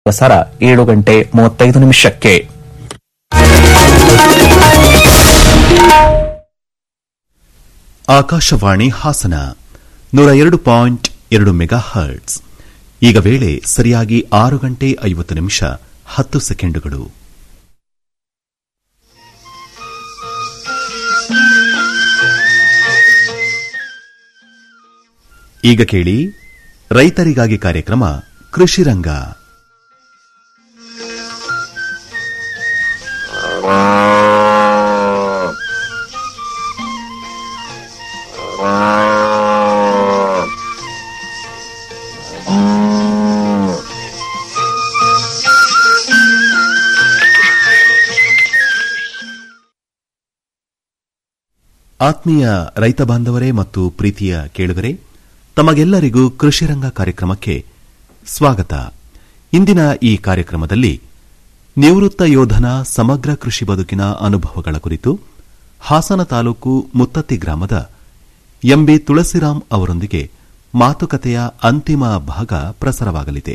ಪ್ರಸಾರ ಏಳು ಗಂಟೆ ಮೂವತ್ತೈದು ನಿಮಿಷಕ್ಕೆ ಆಕಾಶವಾಣಿ ಹಾಸನ ನೂರ ಎರಡು ಪಾಯಿಂಟ್ ಎರಡು ಮೆಗಾ ಹರ್ಟ್ಸ್ ಈಗ ವೇಳೆ ಸರಿಯಾಗಿ ಆರು ಗಂಟೆ ಐವತ್ತು ನಿಮಿಷ ಹತ್ತು ಸೆಕೆಂಡುಗಳು ಈಗ ಕೇಳಿ ರೈತರಿಗಾಗಿ ಕಾರ್ಯಕ್ರಮ ಕೃಷಿ ರಂಗ ಆತ್ಮೀಯ ರೈತ ಬಾಂಧವರೇ ಮತ್ತು ಪ್ರೀತಿಯ ಕೇಳುಗರೆ ತಮಗೆಲ್ಲರಿಗೂ ಕೃಷಿರಂಗ ಕಾರ್ಯಕ್ರಮಕ್ಕೆ ಸ್ವಾಗತ ಇಂದಿನ ಈ ಕಾರ್ಯಕ್ರಮದಲ್ಲಿ ನಿವೃತ್ತ ಯೋಧನ ಸಮಗ್ರ ಕೃಷಿ ಬದುಕಿನ ಅನುಭವಗಳ ಕುರಿತು ಹಾಸನ ತಾಲೂಕು ಮುತ್ತತ್ತಿ ಗ್ರಾಮದ ಎಂಬಿ ತುಳಸಿರಾಮ್ ಅವರೊಂದಿಗೆ ಮಾತುಕತೆಯ ಅಂತಿಮ ಭಾಗ ಪ್ರಸಾರವಾಗಲಿದೆ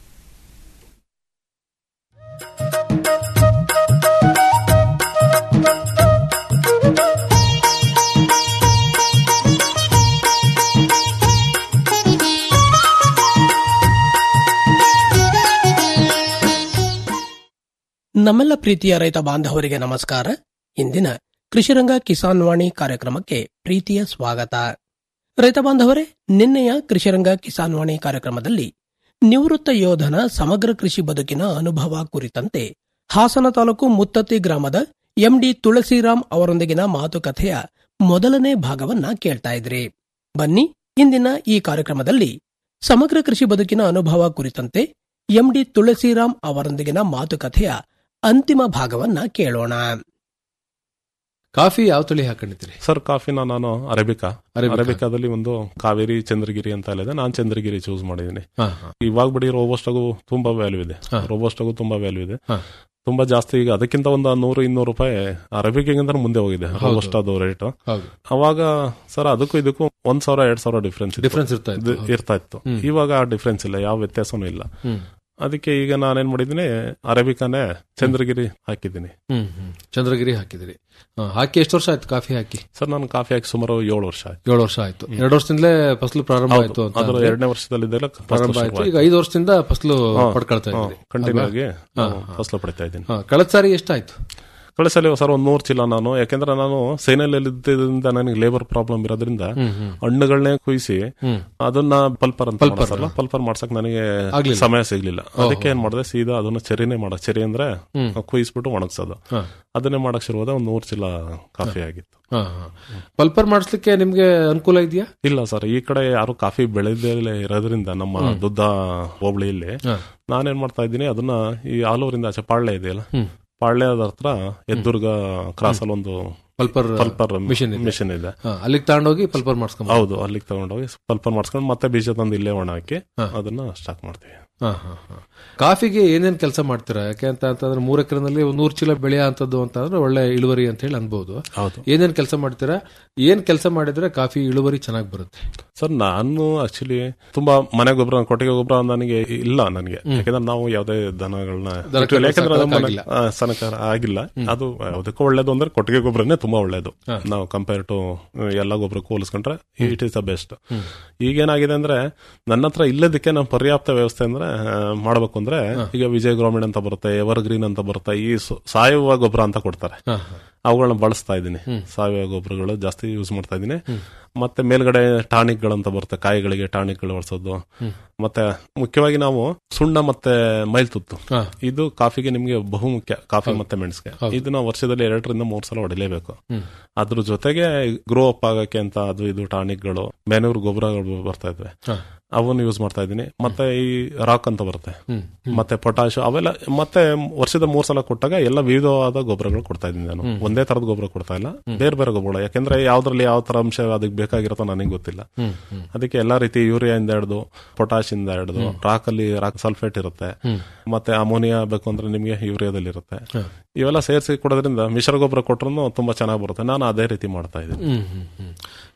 ನಮ್ಮೆಲ್ಲ ಪ್ರೀತಿಯ ರೈತ ಬಾಂಧವರಿಗೆ ನಮಸ್ಕಾರ ಇಂದಿನ ಕೃಷಿರಂಗ ಕಿಸಾನ್ ವಾಣಿ ಕಾರ್ಯಕ್ರಮಕ್ಕೆ ಪ್ರೀತಿಯ ಸ್ವಾಗತ ರೈತ ಬಾಂಧವರೇ ನಿನ್ನೆಯ ಕೃಷಿರಂಗ ಕಿಸಾನ್ ವಾಣಿ ಕಾರ್ಯಕ್ರಮದಲ್ಲಿ ನಿವೃತ್ತ ಯೋಧನ ಸಮಗ್ರ ಕೃಷಿ ಬದುಕಿನ ಅನುಭವ ಕುರಿತಂತೆ ಹಾಸನ ತಾಲೂಕು ಮುತ್ತತ್ತಿ ಗ್ರಾಮದ ಎಂಡಿ ತುಳಸಿರಾಮ್ ಅವರೊಂದಿಗಿನ ಮಾತುಕತೆಯ ಮೊದಲನೇ ಭಾಗವನ್ನ ಕೇಳ್ತಾ ಇದ್ರಿ ಬನ್ನಿ ಇಂದಿನ ಈ ಕಾರ್ಯಕ್ರಮದಲ್ಲಿ ಸಮಗ್ರ ಕೃಷಿ ಬದುಕಿನ ಅನುಭವ ಕುರಿತಂತೆ ಎಂಡಿ ತುಳಸಿರಾಮ್ ಅವರೊಂದಿಗಿನ ಮಾತುಕತೆಯ ಅಂತಿಮ ಭಾಗವನ್ನ ಕೇಳೋಣ ಕಾಫಿ ಯಾವ ತಳಿ ಹಾಕೊಂಡಿದ್ದೀರಿ ಸರ್ ಕಾಫಿನ ನಾನು ಅರೇಬಿಕಾ ಅರೇಬಿಕಾ. ಅರೇಬಿಕಾದಲ್ಲಿ ಒಂದು ಕಾವೇರಿ ಚಂದ್ರಗಿರಿ ಅಂತ ಇದೆ ನಾನು ಚಂದ್ರಗಿರಿ ಚೂಸ್ ಮಾಡಿದ್ದೀನಿ ಹಾ, ಹಾ. ಇವಾಗ ಬಿಡಿ ರೋಬೋಸ್ಟಾಗೂ ತುಂಬಾ ವ್ಯಾಲ್ಯೂ ಇದೆ ಹಾ. ರೋಬೋಸ್ಟಾಗೂ ತುಂಬಾ ವ್ಯಾಲ್ಯೂ ಇದೆ ಹಾ. ತುಂಬಾ ಜಾಸ್ತಿ ಈಗ ಅದಕ್ಕಿಂತ ಒಂದು ನೂರು ಇನ್ನೂರು ರೂಪಾಯಿ ಅರೇಬಿಕಿಗಿಂತ ಮುಂದೆ ಹೋಗಿದೆ ರೋಬೋಸ್ಟಾದು ರೇಟ್ ಹೌದು ಅವಾಗ ಸರ್ ಅದಕ್ಕೂ ಇದಕ್ಕೂ ಒಂದ್ ಸಾವಿರ ಎರಡ್ ಸಾವಿರ ಡಿಫ್ರೆನ್ಸ್ ಡಿಫ್ರೆನ್ಸ್ ಇರ್ತಾ ಇತ್ತು ಹೌದು. ಇರ್ತಾ ಇತ್ತು ಇವಾಗ ಆ ಡಿಫ್ರೆನ್ಸ್ ಇಲ್ಲ ಯಾವ ವ್ಯತ್ಯಾಸನೂ ಇಲ್ಲ ಹ್ಮ್. ಅದಕ್ಕೆ ಈಗ ನಾನೇನ್ ಮಾಡಿದ್ದೀನಿ ಅರೇಬಿಕಾನೇ ಚಂದ್ರಗಿರಿ ಹಾಕಿದ್ದೀನಿ ಹ್ಮ್ ಹ್ಮ್ ಚಂದ್ರಗಿರಿ ಹಾಕಿದಿರಿ ಹಾ, ಹಾಕಿ ಎಷ್ಟು ವರ್ಷ ಆಯ್ತು ಕಾಫಿ ಹಾಕಿ ಸರ್ ನಾನು ಕಾಫಿ ಹಾಕಿ ಸುಮಾರು ಏಳು ವರ್ಷ ಆಯ್ತು ಏಳು ವರ್ಷ ಆಯ್ತು ಎರಡು ವರ್ಷದಿಂದಲೇ ಫಸಲು ಪ್ರಾರಂಭ ಆಯ್ತು ಅಂತ ಅದ್ರ ಅಂದ್ರೆ ಎರಡನೇ ವರ್ಷದಲ್ಲಿದ್ದೆಲ್ಲ ಪ್ರಾರಂಭ ಆಯ್ತು ಈಗ ಐದು ವರ್ಷದಿಂದ ಫಸಲು ಪಡ್ಕೊಳ್ತಾ ಇದ್ದೀರಿ ಕಂಟಿನ್ಯೂ ಅಲ್ವಾ? ಆಗಿ ಹಾ, ನಾನು ಫಸಲು ಪಡಿತಾ ಇದ್ದೀನಿ ಹಾ, ಕಳೆದ ಸಾರಿ ಎಷ್ಟಾಯ್ತು ಕಳೆದ ಸಲ ಸರ್ ಒಂದ್ ನೂರು ಚೀಲ ನಾನು ಯಾಕೆಂದ್ರೆ ನಾನು ಸೇನೆಯಲ್ಲಿ ಇದ್ದಿದ್ದರಿಂದ ನನಗೆ ಲೇಬರ್ ಪ್ರಾಬ್ಲಮ್ ಇರೋದ್ರಿಂದ ಹಣ್ಣುಗಳನ್ನೇ ಕುಯಿಸಿ ಅದನ್ನ ಪಲ್ಪರ್ ಅಂತ ಮಾಡ್ತಾರಲ್ಲ ಪಲ್ಪರ್ ಮಾಡ್ಸಕ್ ನನಗೆ ಆಗ್ಲಿಲ್ಲ. ಸಮಯ ಸಿಗ್ಲಿಲ್ಲ ಅದಕ್ಕೆ ಏನ್ ಮಾಡಿದೆ ಸೀದಾ ಅದನ್ನ ಚೆರಿನೇ ಮಾಡಕ್ ಚೆರಿ ಅಂದ್ರೆ ಕುಯಿಸ್ಬಿಟ್ಟು ಒಣಗ್ಸೋದು ಹಾ. ಅದನ್ನೇ ಮಾಡಕ್ ಶುರುವಾದ ಒಂದ್ ನೂರು ಚೀಲ ಕಾಫಿ ಆಗಿತ್ತು ಹಾ, ಹಾ. ಪಲ್ಪರ್ ಮಾಡಿಸ್ಲಿಕ್ಕೆ ನಿಮ್ಗೆ ಅನುಕೂಲ ಇದೆಯಾ ಇಲ್ಲ ಸರ್ ಈ ಕಡೆ ಯಾರು ಕಾಫಿ ಬೆಳೆದೇ ಇರೋದ್ರಿಂದ ನಮ್ಮ ದುದ್ದ ಹೋಬಳಿಯಲ್ಲಿ ನಾನೇನ್ ಮಾಡ್ತಾ ಇದ್ದೀನಿ ಅದನ್ನ ಈ ಆಲ್ ಓವರ್ ಇಂದ ಆಚೆ ಪಾಳ್ಯ ಇದೆಯಲ್ಲ ಪಾಳ್ಯ ಹತ್ರ ಎದ್ದುರ್ಗ ಕ್ರಾಸ್ ಅಲ್ಲಿ ಒಂದು ಪಲ್ಪರ್ ಪಲ್ಪರ್ ಮಿಷನ್ ಇದೆ. ಮಿಷನ್ ಇದೆ ಹಾ, ಅಲ್ಲಿಗೆ ತಗೊಂಡೋಗಿ ಪಲ್ಪರ್ ಮಾಡಿಸ್ಕೊಂಬ ಹೌದು ಅಲ್ಲಿಗೆ ತಗೊಂಡೋಗಿ ಪಲ್ಪರ್ ಮಾಡ್ಸ್ಕೊಂಡು ಮತ್ತೆ ಬೀಜ ತಂದು ಇಲ್ಲೇ ಒಣ ಹಾಕಿ ಅದನ್ನ ಸ್ಟಾಕ್ ಮಾಡ್ತೀವಿ ಹಾ, ಹಾ, ಹಾ. ಕಾಫಿಗೆ ಏನೇನ್ ಕೆಲಸ ಮಾಡ್ತೀರಾ ಯಾಕೆ ಅಂತ ಅಂತಂದ್ರೆ ಮೂರ್ ಎಕರೆನಲ್ಲಿ ಒಂದ್ ನೂರ್ ಚೀಲ ಬೆಳೆಯ ಅಂತದ್ದು ಅಂತಂದ್ರೆ ಒಳ್ಳೆ ಇಳುವರಿ ಅಂತ ಹೇಳಿ ಅನ್ಬಹುದು ಹೌದು ಏನೇನ್ ಕೆಲಸ ಮಾಡ್ತೀರಾ ಏನ್ ಕೆಲಸ ಮಾಡಿದ್ರೆ ಕಾಫಿ ಇಳುವರಿ ಚೆನ್ನಾಗಿ ಬರುತ್ತೆ ಸರ್ ನಾನು ಆಕ್ಚುಲಿ ತುಂಬಾ ಮನೆ ಗೊಬ್ಬರ ಕೊಟ್ಟಿಗೆ ಗೊಬ್ಬರ ನನಗೆ ಇಲ್ಲ ನನಗೆ ಯಾಕಂದ್ರೆ ನಾವು ಯಾವ್ದೇ ದನಗಳನ್ನ ದನಕರುಗಳನ್ನ ಯಾಕಂದ್ರೆ ಅದು ಮನೆ- ಸಾಕೋಕ್ಕಾಗಿಲ್ಲ. ಆ, ಸನಕಾರ ಆಗಿಲ್ಲ ಅದು ಯಾವುದಕ್ಕೂ ಒಳ್ಳೇದು ಅಂದ್ರೆ ಕೊಟ್ಟಿಗೆ ಗೊಬ್ಬರನೇ ತುಂಬಾ ಒಳ್ಳೇದು ನಾವು ಕಂಪೇರ್ ಟು ಎಲ್ಲ ಗೊಬ್ಬರಕ್ಕೂ ಹೋಲಿಸ್ಕೊಂಡ್ರೆ ಇಟ್ ಇಸ್ ದ ಬೆಸ್ಟ್ ಈಗೇನಾಗಿದೆ ಅಂದ್ರೆ ನನ್ನ ಹತ್ರ ಇಲ್ಲದಕ್ಕೆ ನಾನು ಪರ್ಯಾಪ್ತ ವ್ಯವಸ್ಥೆ ಅಂದ್ರೆ ಆ, ಮಾಡ್ಬೇಕು ಅಂದ್ರೆ ಈಗ ವಿಜಯ ಗ್ರಾಮೀಣ ಅಂತ ಬರುತ್ತೆ ಎವರ್ ಗ್ರೀನ್ ಅಂತ ಬರುತ್ತೆ ಈ ಸ- ಸಾವಯವ ಗೊಬ್ಬರ ಅಂತ ಕೊಡ್ತಾರೆ ಅವುಗಳನ್ನ ಬಳಸ್ತಾ ಇದ್ದೀನಿ ಸಾವಯವ ಗೊಬ್ಬರಗಳು ಜಾಸ್ತಿ ಯೂಸ್ ಮಾಡ್ತಾ ಇದ್ದೀನಿ ಮತ್ತೆ ಮೇಲ್ಗಡೆ ಟಾನಿಕ್ ಗಳಂತ ಬರುತ್ತೆ ಕಾಯಿಗಳಿಗೆ ಟಾನಿಕ್ ಗಳು ಬಳಸೋದು ಮತ್ತೆ ಮುಖ್ಯವಾಗಿ ನಾವು ಸುಣ್ಣ ಮತ್ತೆ ಮೈಲ್ತುತ್ತು ಇದು ಕಾಫಿಗೆ ನಿಮ್ಗೆ ಬಹು ಮುಖ್ಯ ಕಾಫಿ ಮತ್ತೆ ಮೆಣಸಿಗೆ ಇದನ್ನ ವರ್ಷದಲ್ಲಿ ಎರಡರಿಂದ ಮೂರ್ ಸಲ ಹೊಡಿಲೇಬೇಕು ಅದ್ರ ಜೊತೆಗೆ ಗ್ರೋ ಅಪ್ ಆಗಕ್ಕೆ ಅಂತ ಅದು ಇದು ಟಾನಿಕ್ ಗಳು ಮೆನೂರ್ ಗೊಬ್ಬರಗಳು ಬರ್ತಾ ಇದ್ವಿ ಅವನ್ನ ಯೂಸ್ ಮಾಡ್ತಾ ಇದ್ದೀನಿ ಮತ್ತೆ ಈ ರಾಕ್ ಅಂತ ಬರುತ್ತೆ ಮತ್ತೆ ಪೊಟಾಶ್ ಅವೆಲ್ಲ ಮತ್ತೆ ವರ್ಷದ ಮೂರ್ ಸಲ ಕೊಟ್ಟಾಗ ಎಲ್ಲ ವಿವಿಧವಾದ ಗೊಬ್ಬರಗಳು ಕೊಡ್ತಾ ಇದ್ದೀನಿ ನಾನು ಒಂದೇ ತರದ ಗೊಬ್ಬರ ಕೊಡ್ತಾ ಇಲ್ಲ ಬೇರೆ ಬೇರೆ ಗೊಬ್ಬರ ಯಾಕೆಂದ್ರೆ ಯಾವ್ದ್ರಲ್ಲಿ ಯಾವ ತರ ಅಂಶ ಅದಕ್ಕೆ ಬೇಕಾಗಿರುತ್ತೋ ನನಗೆ ಗೊತ್ತಿಲ್ಲ ಅದಕ್ಕೆ ಎಲ್ಲಾ ರೀತಿ ಯೂರಿಯಾ ಇಂದ ಹಿಡಿದು ಪೊಟಾಶ್ ಇಂದ ಹಿಡಿದು ರಾಕ್ ಅಲ್ಲಿ ರಾಕ್ ಸಲ್ಫೇಟ್ ಇರುತ್ತೆ ಮತ್ತೆ ಅಮೋನಿಯಾ ಬೇಕು ಅಂದ್ರೆ ನಿಮ್ಗೆ ಯೂರಿಯಾದಲ್ಲಿ ಇರುತ್ತೆ ಇವೆಲ್ಲ ಸೇರಿಸಿ ಕೊಡೋದ್ರಿಂದ ಮಿಶ್ರ ಗೊಬ್ಬರ ಕೊಟ್ರು ತುಂಬಾ ಚೆನ್ನಾಗಿ ಬರುತ್ತೆ ನಾನು ಅದೇ ರೀತಿ ಮಾಡ್ತಾ ಇದ್ದೀನಿ ಹ್ಮ್ ಹ್ಮ್ ಹ್ಮ್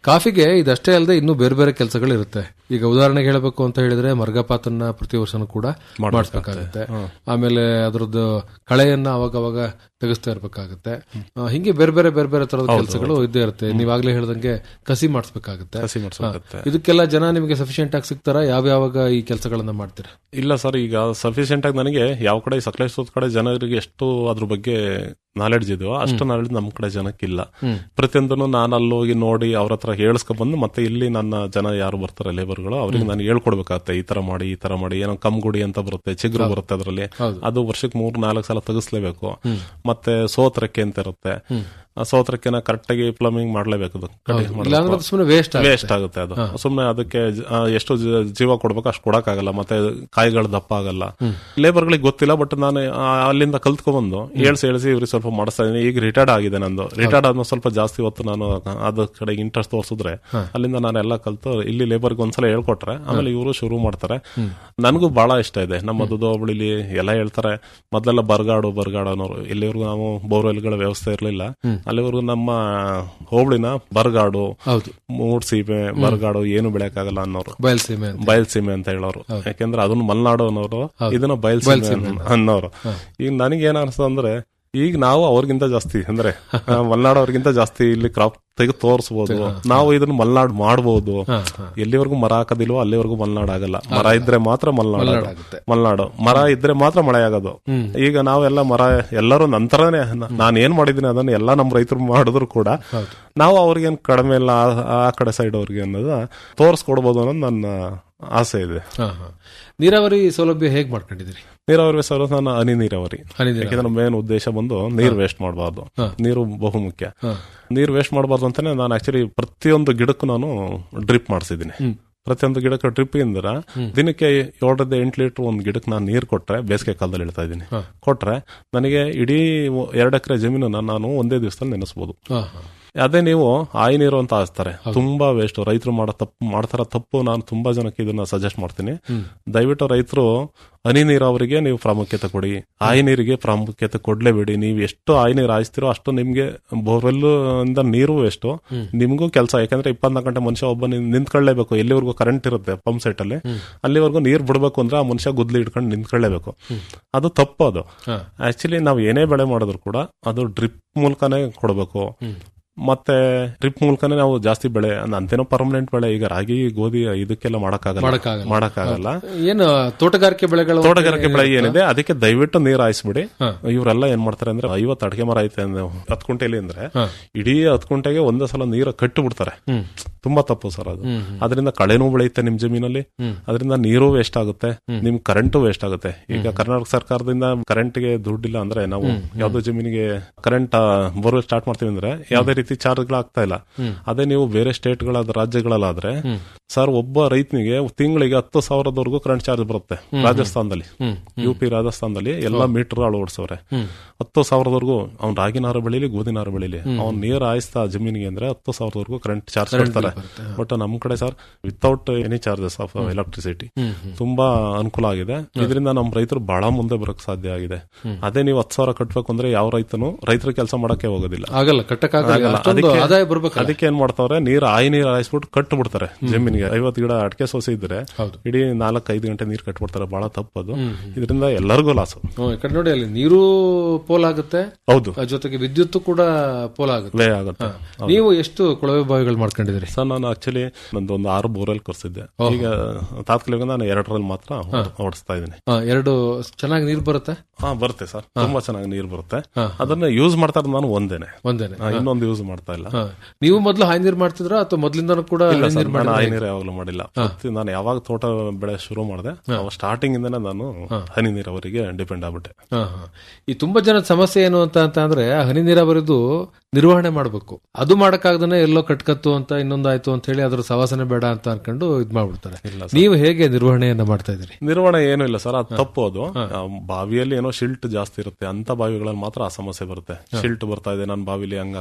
ಕಾಫಿಗೆ ಇದಷ್ಟೇ ಅಲ್ಲದೆ ಇನ್ನೂ ಬೇರೆ ಬೇರೆ ಕೆಲಸಗಳು ಇರುತ್ತೆ ಈಗ ಉದಾಹರಣೆಗೆ ಹೇಳಬೇಕು ಅಂತ ಹೇಳಿದ್ರೆ ಮರ್ಗಪಾತನ್ನ ಪ್ರತಿ ವರ್ಷನೂ ಕೂಡ ಮಾಡಿಸ್ಬೇಕಾಗುತ್ತೆ ಆಮೇಲೆ ಅದರದ್ದು ಕಳೆಯನ್ನ ಅವಾಗ ಅವಾಗ ತೆಗೆಸ್ತಾ ಇರ್ಬೇಕಾಗುತ್ತೆ ಆ, ಹಿಂಗೆ ಬೇರೆ ಬೇರೆ ಬೇರೆ ಬೇರೆ ತರದ ಕೆಲಸಗಳು ಇದ್ದೇ ಇರುತ್ತೆ ನೀವಾಗ್ಲೇ ಹೇಳ್ದಂಗೆ ಕಸಿ ಮಾಡಿಸ್ಬೇಕಾಗುತ್ತೆ ಕಸಿ ಮಾಡಿಸ್ಬೇಕಾಗುತ್ತೆ ಇದಕ್ಕೆಲ್ಲ ಜನ ನಿಮಗೆ ಸಫಿಶಿಯಂಟ್ ಆಗಿ ಸಿಗ್ತಾರ ಯಾವ್ಯಾವಾಗ ಈ ಕೆಲಸಗಳನ್ನ ಮಾಡ್ತೀರಾ ಇಲ್ಲ ಸರ್ ಈಗ ಸಫಿಶಿಯಂಟ್ ಆಗಿ ನನಗೆ ಯಾವ ಕಡೆ ಸಕಲೇಶ್ವರದ ಕಡೆ ಜನರಿಗೆ ಎಷ್ಟು ಅದ್ರ ಬಗ್ಗೆ ನಾಲೆಡ್ಜ್ ಇದೆಯೋ ಅಷ್ಟು ನಾಲೆಡ್ಜ್ ನಮ್ಮ ಕಡೆ ಜನಕ್ಕಿಲ್ಲ ಪ್ರತಿಯೊಂದನ್ನು ನಾನು ಅಲ್ಲಿ ಹೋಗಿ ನೋಡಿ ಅವ್ರ ಹತ್ರ ಹೇಳಿಸ್ಕೊಂಡ್ ಬಂದು ಮತ್ತೆ ಇಲ್ಲಿ ನನ್ನ ಜನ ಯಾರು ಬರ್ತಾರೆ ಲೇಬರ್ಗಳು ಅವ್ರಿಗೆ ನಾನು ಹೇಳ್ಕೊಡ್ಬೇಕಾಗತ್ತೆ ಈ ತರ ಮಾಡಿ ಈ ತರ ಮಾಡಿ ಏನೋ ಕಮ್ಗುಡಿ ಅಂತ ಬರುತ್ತೆ ಚಿಗುರು ಬರುತ್ತೆ ಅದರಲ್ಲಿ ಅದು ವರ್ಷಕ್ಕೆ ಮೂರ್ ನಾಲ್ಕು ಸಲ ತೆಗಿಸ್ಲೇಬೇಕು ಮತ್ತೆ ಸೋತ್ರಕ್ಕೆ ಅಂತ ಇರುತ್ತೆ ಆ ಸೋತ್ರಕ್ಕೆನ ಕರೆಕ್ಟಾಗಿ ಪ್ಲಂಬಿಂಗ್ ಮಾಡ್ಲೇಬೇಕು ಅದು ಕಟಿಂಗ್ ಮಾಡ್ಬೇಕು. ಇಲ್ಲಾಂದ್ರೆ ಸುಮ್ಮನೆ ವೇಸ್ಟ್ ವೇಸ್ಟ್ ಆಗುತ್ತೆ ಅದು ಸುಮ್ಮನೆ ಅದಕ್ಕೆ ಜ- ಆ, ಎಷ್ಟು ಜ- ಜೀವ ಕೊಡ್ಬೇಕು ಅಷ್ಟು ಕೊಡಕ್ಕಾಗಲ್ಲ ಮತ್ತೆ ಕಾಯಿಗಳು ದಪ್ಪ ಆಗಲ್ಲ ಲೇಬರ್ಗಳಿಗೆ ಗೊತ್ತಿಲ್ಲ ಬಟ್ ನಾನು ಆ, ಅಲ್ಲಿಂದ ಕಲ್ತ್ಕೊಂಡ್ಬಂದು ಹೇಳ್ಸಿ ಹೇಳ್ಸಿ ಇವ್ರಿಗೆ ಸ್ವಲ್ಪ ಮಾಡಿಸ್ತಾ ಇದೀನಿ ಈಗ ರಿಟೈರ್ಡ್ ಆಗಿದೆ ನಂದು ರಿಟೈರ್ಡ್ ಆದ್ಮೇಲೆ ಸ್ವಲ್ಪ ಜಾಸ್ತಿ ಹೊತ್ತು ನಾನು ಅದ್ರ ಕಡೆ ಇಂಟ್ರೆಸ್ಟ್ ತೋರಿಸಿದ್ರೆ ಅಲ್ಲಿಂದ ನಾನು ಎಲ್ಲ ಕಲ್ತು ಇಲ್ಲಿ ಲೇಬರ್ಗೆ ಒಂದ್ಸಲ ಹೇಳ್ಕೊಟ್ರೆ ಆಮೇಲೆ ಇವರು ಶುರು ಮಾಡ್ತಾರೆ ನನಗೂ ಬಹಳ ಇಷ್ಟ ಇದೆ ನಮ್ಮ ದುದೋಬಳಿಲಿ ಎಲ್ಲ ಹೇಳ್ತಾರೆ ಮೊದಲೆಲ್ಲ ಬರ್ಗಾಡು ಬರ್ಗಾಡು ಅನ್ನೋರು ಇಲ್ಲಿವರೆಗೂ ನಾವು ಬೋರ್ವೆಲ್ಗಳ ವ್ಯವಸ್ಥೆ ಇರಲಿಲ್ಲ ಅಲ್ಲಿವರೆಗೂ ನಮ್ಮ ಹೋಬಳಿನ ಬರ್ಗಾಡು ಹೌದು ಮೂಡ್ಸೀಮೆ ಬರ್ಗಾಡು ಏನು ಬೆಳೆಯಕ್ಕಾಗಲ್ಲ ಅನ್ನೋರು ಬಯಲ್ಸೀಮೆ ಅಂತ ಬಯಲ್ಸೀಮೆ ಅಂತ ಹೇಳೋರು ಯಾಕೆಂದ್ರೆ ಅದನ್ನ ಮಲ್ನಾಡು ಅನ್ನೋರು ಇದನ್ನ ಬಯಲ್ಸೀಮೆ ಅನ್ನೋರು ಈಗ ನನಗೆ ಏನ್ ಅನ್ಸ್ತದೆ ಅಂದ್ರೆ ಈಗ ನಾವು ಅವ್ರಿಗಿಂತ ಜಾಸ್ತಿ ಅಂದ್ರೆ ಆ, ಮಲ್ನಾಡು ಅವ್ರಿಗಿಂತ ಜಾಸ್ತಿ ಇಲ್ಲಿ ಕ್ರಾಪ್ ತೆಗೆದು ತೋರಿಸಬಹುದು ನಾವು ಇದನ್ನ ಮಲ್ನಾಡು ಮಾಡಬಹುದು ಎಲ್ಲಿವರೆಗೂ ಮರ ಹಾಕೋದಿಲ್ವೋ ಅಲ್ಲಿವರೆಗೂ ಮಲ್ನಾಡು ಆಗಲ್ಲ ಮರ ಇದ್ರೆ ಮಾತ್ರ ಮಲ್ನಾಡು ಆಗೋದು. ಮಲ್ನಾಡು ಮರ ಇದ್ರೆ ಮಾತ್ರ ಮಳೆ ಆಗೋದು ಈಗ ನಾವೆಲ್ಲ ಮರ ಎಲ್ಲರೂ ನಂತರನೇ ನಾನು ಏನ್ ಮಾಡಿದೀನಿ ಅದನ್ನ ಎಲ್ಲ ನಮ್ಮ ರೈತರು ಮಾಡಿದ್ರು ಕೂಡ ನಾವು ಅವ್ರಿಗೇನ್ ಕಡಿಮೆ ಇಲ್ಲ ಆ- ಆ ಕಡೆ ಸೈಡ್ ಅವ್ರಿಗೆ ಅನ್ನೋದ ತೋರಿಸ್ಕೊಡ್ಬೋದು ಅನ್ನೋದು ನನ್ನ ಆಸೆ ಇದೆ ಹಾ, ಹಾ. ನೀರಾವರಿ ಸೌಲಭ್ಯ ಹೇಗ್ ಮಾಡ್ಕೊಂಡಿದ್ದೀರಿ ನೀರಾವರಿ ಸರ್ ನಾನು ಹನಿ ನೀರಾವರಿ ಹನಿ ನೀರಾವರಿ. ಯಾಕಂದ್ರೆ ಮೇನ್ ಉದ್ದೇಶ ಬಂದು ನೀರು ವೇಸ್ಟ್ ಮಾಡಬಾರ್ದು ನೀರು ಬಹುಮುಖ್ಯ ನೀರು ವೇಸ್ಟ್ ಮಾಡಬಾರ್ದು ಅಂತಾನೆ ನಾನು ಆಕ್ಚುಲಿ ಪ್ರತಿಯೊಂದು ಗಿಡಕ್ಕೂ ನಾನು ಡ್ರಿಪ್ ಮಾಡಿಸಿದ್ದೀನಿ ಪ್ರತಿಯೊಂದು ಗಿಡಕ್ಕೆ ಡ್ರಿಪ್ ಇಂದ್ರ ದಿನಕ್ಕೆ ಏಳರಿಂದ ಎಂಟು ಲೀಟರ್ ಒಂದು ಗಿಡಕ್ಕೆ ನಾನು ನೀರು ಕೊಟ್ರೆ ಬೇಸಿಗೆ ಕಾಲದಲ್ಲಿ ಹೇಳ್ತಾ ಇದ್ದೀನಿ ಕೊಟ್ರೆ ನನಗೆ ಇಡೀ ಎರಡು ಎಕರೆ ಜಮೀನನ್ನ ನಾನು ಒಂದೇ ದಿವಸದಲ್ಲಿ ನೆನೆಸ್ಬೋದು ಹಾ, ಹಾ. ಅದೇ ನೀವು ಆಯಿ ನೀರು ಅಂತ ಹಾಸ್ತಾರೆ ತುಂಬಾ ವೇಸ್ಟ್ ರೈತರು ಮಾಡೋ ತಪ್ಪು ಮಾಡ್ತಾರ ತಪ್ಪು ನಾನು ತುಂಬಾ ಜನಕ್ಕೆ ಇದನ್ನ ಸಜೆಸ್ಟ್ ಮಾಡ್ತೀನಿ ದಯವಿಟ್ಟು ರೈತರು ಹನಿ ನೀರಾವರಿಗೆ ನೀವು ಪ್ರಾಮುಖ್ಯತೆ ಕೊಡಿ ಆಯಿ ನೀರಿಗೆ ಪ್ರಾಮುಖ್ಯತೆ ಕೊಡ್ಲೇಬೇಡಿ ನೀವು ಎಷ್ಟು ಆಯಿ ನೀರು ಹಾಯಿಸ್ತಿರೋ ಅಷ್ಟು ನಿಮ್ಗೆ ಬೋರ್ವೆಲ್ ಇಂದ ನೀರು ವೇಸ್ಟ್ ನಿಮ್ಗೂ ಕೆಲಸ ಯಾಕಂದ್ರೆ ಇಪ್ಪತ್ನಾಲ್ಕು ಗಂಟೆ ಮನುಷ್ಯ ಒಬ್ಬ ನಿನ್- ನಿಂತ್ಕೊಳ್ಳೇಬೇಕು ಎಲ್ಲಿವರೆಗೂ ಕರೆಂಟ್ ಇರುತ್ತೆ ಪಂಪ್ ಸೆಟ್ ಅಲ್ಲಿ ಅಲ್ಲಿವರೆಗೂ ನೀರು ಬಿಡಬೇಕು ಅಂದ್ರೆ ಆ ಮನುಷ್ಯ ಗುದ್ಲಿ ಇಟ್ಕೊಂಡು ನಿಂತ್ಕೊಳ್ಳೇಬೇಕು ಅದು ತಪ್ಪು ಅದು ಆಕ್ಚುಲಿ ನಾವು ಏನೇ ಬೆಳೆ ಮಾಡಿದ್ರು ಕೂಡ ಅದು ಡ್ರಿಪ್ ಮೂಲಕನೇ ಕೊಡಬೇಕು ಮತ್ತೆ ಡ್ರಿಪ್ ಮೂಲಕನೇ ನಾವು ಜಾಸ್ತಿ ಬೆಳೆ ಅಂದ್- ಅಂತೇನೋ ಪರ್ಮನೆಂಟ್ ಬೆಳೆ ಈಗ ರಾಗಿ ಗೋಧಿ ಇದಕ್ಕೆಲ್ಲ ಮಾಡಕ್ಕಾಗಲ್ಲ ಮಾಡಕ್ಕಾಗಲ್ಲ. ಮಾಡಕ್ಕಾಗಲ್ಲ ಏನು ತೋಟಗಾರಿಕೆ ಬೆಳೆಗಳು ತೋಟಗಾರಿಕೆ ಬೆಳೆ ಏನಿದೆ ಅದಕ್ಕೆ ದಯವಿಟ್ಟು ನೀರು ಹಾಯಿಸ್ಬಿಡಿ ಇವರೆಲ್ಲ ಏನ್ ಮಾಡ್ತಾರೆ ಅಂದ್ರೆ ಐವತ್ತು ಅಡಿಕೆ ಮರ ಐತೆ ಅಂದ್ರೆ ಹತ್ತು ಕುಂಟೆಲಿ ಅಂದ್ರೆ ಇಡೀ ಹತ್ತು ಕುಂಟೆಗೆ ಒಂದೇ ಸಲ ನೀರು ಕಟ್ಟು ಬಿಡ್ತಾರೆ ತುಂಬಾ ತಪ್ಪು ಸರ್ ಅದು ಅದರಿಂದ ಕಳೆನೂ ಬೆಳೆಯುತ್ತೆ ನಿಮ್ ಜಮೀನಲ್ಲಿ ಅದರಿಂದ ನೀರು ವೇಸ್ಟ್ ಆಗುತ್ತೆ ನಿಮ್ ಕರೆಂಟು ವೇಸ್ಟ್ ಆಗುತ್ತೆ ಈಗ ಕರ್ನಾಟಕ ಸರ್ಕಾರದಿಂದ ಕರೆಂಟ್ಗೆ ದುಡ್ಡಿಲ್ಲ ಅಂದ್ರೆ ನಾವು ಯಾವ್ದೋ ಜಮೀನಿಗೆ ಕರೆಂಟ್ ಬೋರ್ವೆಲ್ ಸ್ಟಾರ್ಟ್ ಮಾಡ್ತೀವಿ ಅಂದ್ರೆ ಯಾವ್ದೇ ರೀತಿ ಚಾರ್ಜ್ಗಳು ಆಗ್ತಾ ಇಲ್ಲ ಅದೇ ನೀವು ಬೇರೆ ಸ್ಟೇಟ್ಗಳಾದ ರಾಜ್ಯಗಳಲ್ಲಾದ್ರೆ ಸರ್ ಒಬ್ಬ ರೈತನಿಗೆ ತಿಂಗಳಿಗೆ ಹತ್ತು ಸಾವಿರದವರೆಗೂ ಕರೆಂಟ್ ಚಾರ್ಜ್ ಬರುತ್ತೆ ರಾಜಸ್ಥಾನದಲ್ಲಿ ಯು ಪಿ ರಾಜಸ್ಥಾನದಲ್ಲಿ ಎಲ್ಲ ಮೀಟರ್ ಅಳವಡಿಸವ್ರೆ ಹತ್ತು ಸಾವಿರದವರೆಗೂ ಅವ್ನ್ ರಾಗಿ ನಾರು ಬೆಳೀಲಿ ಗೋಧಿ ನಾರು ಬೆಳೀಲಿ ಅವ್ನ್ ನೀರ್ ಹಾಯಿಸ್ತಾ ಜಮೀನಿಗೆ ಅಂದ್ರೆ ಹತ್ತು ಸಾವಿರದವರೆಗೂ ಕರೆಂಟ್ ಚಾರ್ಜ್ ಕೊಡ್ತಾರೆ ಬಟ್ ನಮ್ ಕಡೆ sir without any charges of electricity ತುಂಬಾ ಅನುಕೂಲ ಆಗಿದೆ ಇದರಿಂದ ನಮ್ ರೈತರು ಬಹಳ ಮುಂದೆ ಬರಕ್ ಸಾಧ್ಯ ಆಗಿದೆ ಅದೇ ನೀವು ಹತ್ತು ಸಾವಿರ ಕಟ್ಬೇಕು ಅಂದ್ರೆ ಯಾವ ರೈತನು ರೈತರ ಕೆಲಸ ಮಾಡಕ್ಕೆ ಹೋಗೋದಿಲ್ಲ ಆಗಲ್ಲ ಕಟ್ಟಕ್ಕಾಗಲ್ಲ ಆಗಲ್ಲ. ಅಷ್ಟೊಂದು ಅದಕ್ಕೆ- ಆದಾಯ ಬರ್ಬೇಕಲ್ಲ ಅದಕ್ಕೆ ಏನ್ ಮಾಡ್ತಾವ್ರೆ ನೀರ್ ಆಯಿ ನೀರ್ ಹಾಯಿಸ್ಬಿಟ್ಟು ಕಟ್ಟು ಬಿಡ್ತಾರೆ ಜಮೀನಿಗೆ ಐವತ್ತು ಗಿಡ ಅಡಿಕೆ ಸೋಸಿ ಇದ್ರೆ ಹೌದು. ಇಡೀ ನಾಲ್ಕು ಐದು ಗಂಟೆ ನೀರ್ ಕಟ್ಬಿಡ್ತಾರೆ ಬಹಳ ತಪ್ಪದು ಇದರಿಂದ ಎಲ್ಲರಿಗೂ ಲಾಸು ಹ್ಮ್, ಈ ಕಡೆ ನೋಡಿ ಅಲ್ಲಿ ನೀರು ಪೋಲ್ ಆಗುತ್ತೆ ಹೌದು ಆ ಜೊತೆಗೆ ವಿದ್ಯುತ್ ಕೂಡ ಪೋಲ್ ಆಗುತ್ತೆ ವೇ ಆಗುತ್ತೆ ನೀವು ಎಷ್ಟು ಕೊಳವೆ ಬಾವಿಗಳು ಮಾಡ್ಕೊಂಡಿದ್ದೀರಿ ಸರ್ ನಾನು ಆಕ್ಚುಲಿ ನಂದು ಒಂದು ಆರು ಬೋರ್ವೆಲ್ ಕರ್ಸಿದ್ದೆ ಈಗ ತಾತ್ಕಾಲಿಕ ನಾನು ಎರಡರಲ್ಲಿ ಮಾತ್ರ ಓಡ್- ಓಡಿಸ್ತಾ ಇದ್ದೀನಿ ಆ, ಎರಡು ಚೆನ್ನಾಗಿ ನೀರು ಬರುತ್ತೆ ಹಾ ಬರುತ್ತೆ ಸರ್ ತುಂಬಾ ಚೆನ್ನಾಗಿ ನೀರು ಬರುತ್ತೆ ಅದನ್ನ ಯೂಸ್ ಮಾಡ್ತಾ ಇರೋದು ನಾನು ಒಂದೇನೆ ಒಂದೇನೆ ಹಾ, ಇನ್ನೊಂದು ಯೂಸ್ ಮಾಡ್ತಾ ಇಲ್ಲ ಹಾ. ನೀವು ಮೊದಲು ಹಾಯ್ ನೀರು ಮಾಡ್ತಿದ್ರ ಅಥವಾ ಮೊದ್ಲಿಂದನೂ ಕೂಡ ಇಲ್ಲ ಹನಿ ಸರ್, ನೀರು ನಾನು ಮಾಡಿದ್ರೆ ಹನಿ ನೀರು ಯಾವಾಗಲೂ ಮಾಡಿಲ್ಲ ಪ್ರತಿ- ನಾನು ಯಾವಾಗ ತೋಟ ಬೆಳೆ ಶುರು ಮಾಡಿದೆ ಸ್ಟಾರ್ಟಿಂಗ್ ಇಂದನೇ ನಾನು ಹನಿ ನೀರಾವರಿಗೆ ಡಿಪೆಂಡ್ ಆಗ್ಬಿಟ್ಟೆ ಹಾ, ಹಾ. ಈ ತುಂಬಾ ಜನದ ಸಮಸ್ಯೆ ಏನು ಅಂತ ಅಂತ ಅಂದ್ರೆ ಆ ಹನಿ ನೀರಾವರಿದು ನಿರ್ವಹಣೆ ಮಾಡಬೇಕು ಅದು ಮಾಡಕ್ಕಾಗ್ದೇ ಎಲ್ಲೋ ಕಟ್ಕತ್ತು ಅಂತ ಇನ್ನೊಂದಾಯ್ತು ಅಂತ ಹೇಳಿ ಅದ್ರ ಸವಾಸನೆ ಬೇಡ ಅಂತ ಅನ್ಕೊಂಡು ಇದ್ ಮಾಡ್ಬಿಡ್ತಾರೆ ನೀವು ಹೇಗೆ ನಿರ್ವಹಣೆಯನ್ನ ಮಾಡ್ತಾ ಇದ್ದೀರಿ ನಿರ್ವಹಣೆ ಏನು ಇಲ್ಲ ಸರ್ ಅದು ತಪ್ಪು ಅದು ಆ, ಬಾವಿಯಲ್ಲಿ ಏನೋ ಶಿಲ್ಟ್ ಜಾಸ್ತಿ ಇರುತ್ತೆ ಅಂತ ಬಾವಿಗಳಲ್ಲಿ ಮಾತ್ರ ಆ ಸಮಸ್ಯೆ ಬರುತ್ತೆ ಶಿಲ್ಟ್ ಬರ್ತಾ ಇದೆ ನನ್ನ ಬಾವಿಲಿ ಹಂಗಾಗ್ತದೆ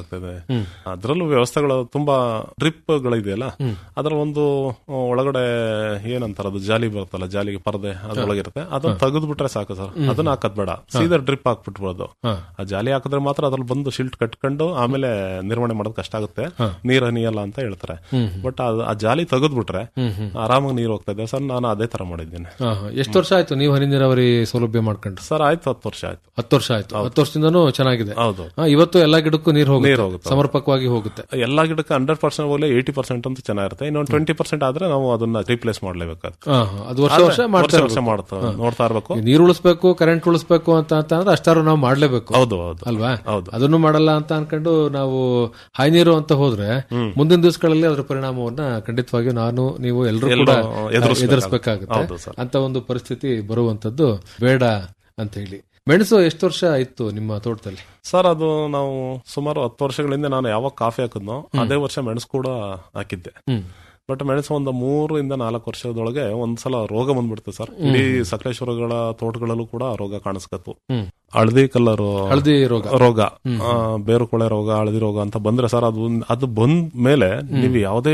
ಅದರಲ್ಲೂ ವ್ಯವಸ್ಥೆಗಳು ತುಂಬಾ ಡ್ರಿಪ್ ಗಳಿದೆಯಲ್ಲ ಅದರ ಒಂದು ಆ, ಒಳಗಡೆ ಏನಂತಾರ ಅದು ಜಾಲಿ ಬರುತ್ತಲ್ಲ ಜಾಲಿಗೆ ಪರದೆ ಅದ್ರೊಳಗಿರುತ್ತೆ ಅದನ್ನ ತೆಗೆದು ಬಿಟ್ರೆ ಸಾಕು ಸರ್ ಅದನ್ನ ಹಾಕದ್ ಬೇಡ ಸೀದಾ ಡ್ರಿಪ್ ಹಾಕ್ಬಿಟ್ಬೋದು ಆ ಜಾಲಿ ಹಾಕಿದ್ರೆ ಮಾತ್ರ ಅದ್ರಲ್ಲಿ ಬಂದು ಶಿಲ್ಟ್ ಕಟ್ಕೊಂಡು ಆಮೇಲೆ ನಿರ್ವಹಣೆ ಮಾಡೋದು ಕಷ್ಟ ಆಗುತ್ತೆ ನೀರ್ ಹನಿಯಲ್ಲ ಅಂತ ಹೇಳ್ತಾರೆ ಬಟ್ ಆ ಜಾಲಿ ತೆಗೆದ್ಬಿಟ್ರೆ ಆರಾಮಾಗಿ ನೀರು ಹೋಗ್ತಾ ಇದೆ ಸರ್ ನಾನು ಅದೇ ತರ ಮಾಡಿದ್ದೇನೆ ಹಾ, ಹಾ. ಎಷ್ಟು ವರ್ಷ ಆಯ್ತು ನೀವು ಹನಿ ನೀರಾವರಿ ಸೌಲಭ್ಯ ಮಾಡ್ಕೊಂಡ್ರೆ ಸರ್ ಆಯ್ತು ಹತ್ತು ವರ್ಷ ಆಯ್ತು ಹತ್ತು ವರ್ಷ ಆಯ್ತು ಹತ್ತು ವರ್ಷದಿಂದನೂ ಚೆನ್ನಾಗಿದೆ ಹೌದು ಹಾ, ಇವತ್ತು ಎಲ್ಲಾ ಗಿಡಕ್ಕೂ ನೀರು ನೀರ್ ಹೋಗುತ್ತೆ ಹೋಗುತ್ತೆ. ಸಮರ್ಪಕವಾಗಿ ಹೋಗುತ್ತೆ ಎಲ್ಲಾ ಗಿಡಕ್ಕೆ ಹಂಡ್ರೆಡ್ ಪರ್ಸೆಂಟ್ ಹೋಗ್ಲಿ ಏಯ್ಟಿ ಪರ್ಸೆಂಟ್ ಅಂತ ಚೆನ್ನಾಗಿರುತ್ತೆ ಇನ್ನೊಂದು ಟ್ವೆಂಟಿ ಪರ್ಸೆಂಟ್ ಆದ್ರೆ ನಾವು ಅದನ್ನ ರಿಪ್ಲೇಸ್ ಮಾಡ್ಲೇಬೇಕು ಅದು. ಹಾ, ಹಾ. ಅದು ವರ್ಷ ವರ್ಷ ಆದ್ರೆ ಮಾಡ್ತಾ ವರ್ಷ ವರ್ಷ ಮಾಡ್ತಾ ನೋಡ್ತಾ ಇರ್ಬೇಕು ಈ ನೀರು ಉಳಿಸ್ಬೇಕು ಕರೆಂಟ್ ಉಳಿಸ್ಬೇಕು ಅಂತ ಅಂತ ಅಂದ್ರೆ ಅಷ್ಟಾರು ನಾವು ಮಾಡ್ಲೇಬೇಕು ಹೌದು ಹೌದು ಅಲ್ವಾ ಹೌದು. ಅದನ್ನು ಮಾಡಲ್ಲ ಅಂತ ಅನ್ಕೊಂಡು ನಾವು ಹಾಯ್ ನೀರು ಅಂತ ಹೋದ್ರೆ ಮುಂದಿನ ದಿವಸಗಳಲ್ಲಿ ಅದರ ಪರಿಣಾಮವನ್ನ ಖಂಡಿತವಾಗಿಯೂ ನಾನು ನೀವು ಎಲ್ಲರೂ ಕೂಡ ಎಲ್ಲರೂ ಎದುರಿಸ್ಬೇಕಾಗುತ್ತೆ. ಎದುರಿಸಬೇಕಾಗುತ್ತೆ ಹೌದು ಸರ್. ಅಂತ ಒಂದು ಪರಿಸ್ಥಿತಿ ಬರುವಂತದ್ದು ಬೇಡ ಅಂತ ಹೇಳಿ ಮೆಣಸು ಎಷ್ಟು ವರ್ಷ ಇತ್ತು ನಿಮ್ಮ ತೋಟದಲ್ಲಿ ಸರ್ ಅದು ನಾವು ಸುಮಾರು ಹತ್ತು ವರ್ಷಗಳಿಂದ ನಾನು ಯಾವಾಗ ಕಾಫಿ ಹಾಕಿದ್ನೋ ಅದೇ ವರ್ಷ ಮೆಣಸು ಕೂಡ ಹಾಕಿದ್ದೆ ಬಟ್ ಮೆಣಸು ಒಂದು ಮೂರರಿಂದ ನಾಲ್ಕು ವರ್ಷದೊಳಗೆ ಒಂದ್ಸಲ ರೋಗ ಬಂದ್ಬಿಡ್ತು ಸರ್ ಇಡೀ ಸಕಲೇಶ್ವರಗಳ ತೋಟಗಳಲ್ಲೂ ಕೂಡ ಆ ರೋಗ ಕಾಣಿಸ್ಕತ್ತು ಹಳದಿ ಕಲರ್ ಹಳದಿ ರೋಗ ರೋಗ ಆ, ಬೇರು ಕೊಳೆ ರೋಗ ಹಳದಿ ರೋಗ ಅಂತ ಬಂದ್ರೆ ಸರ್ ಅದು ಅದು ಬಂದ ಮೇಲೆ ನೀವು ಯಾವುದೇ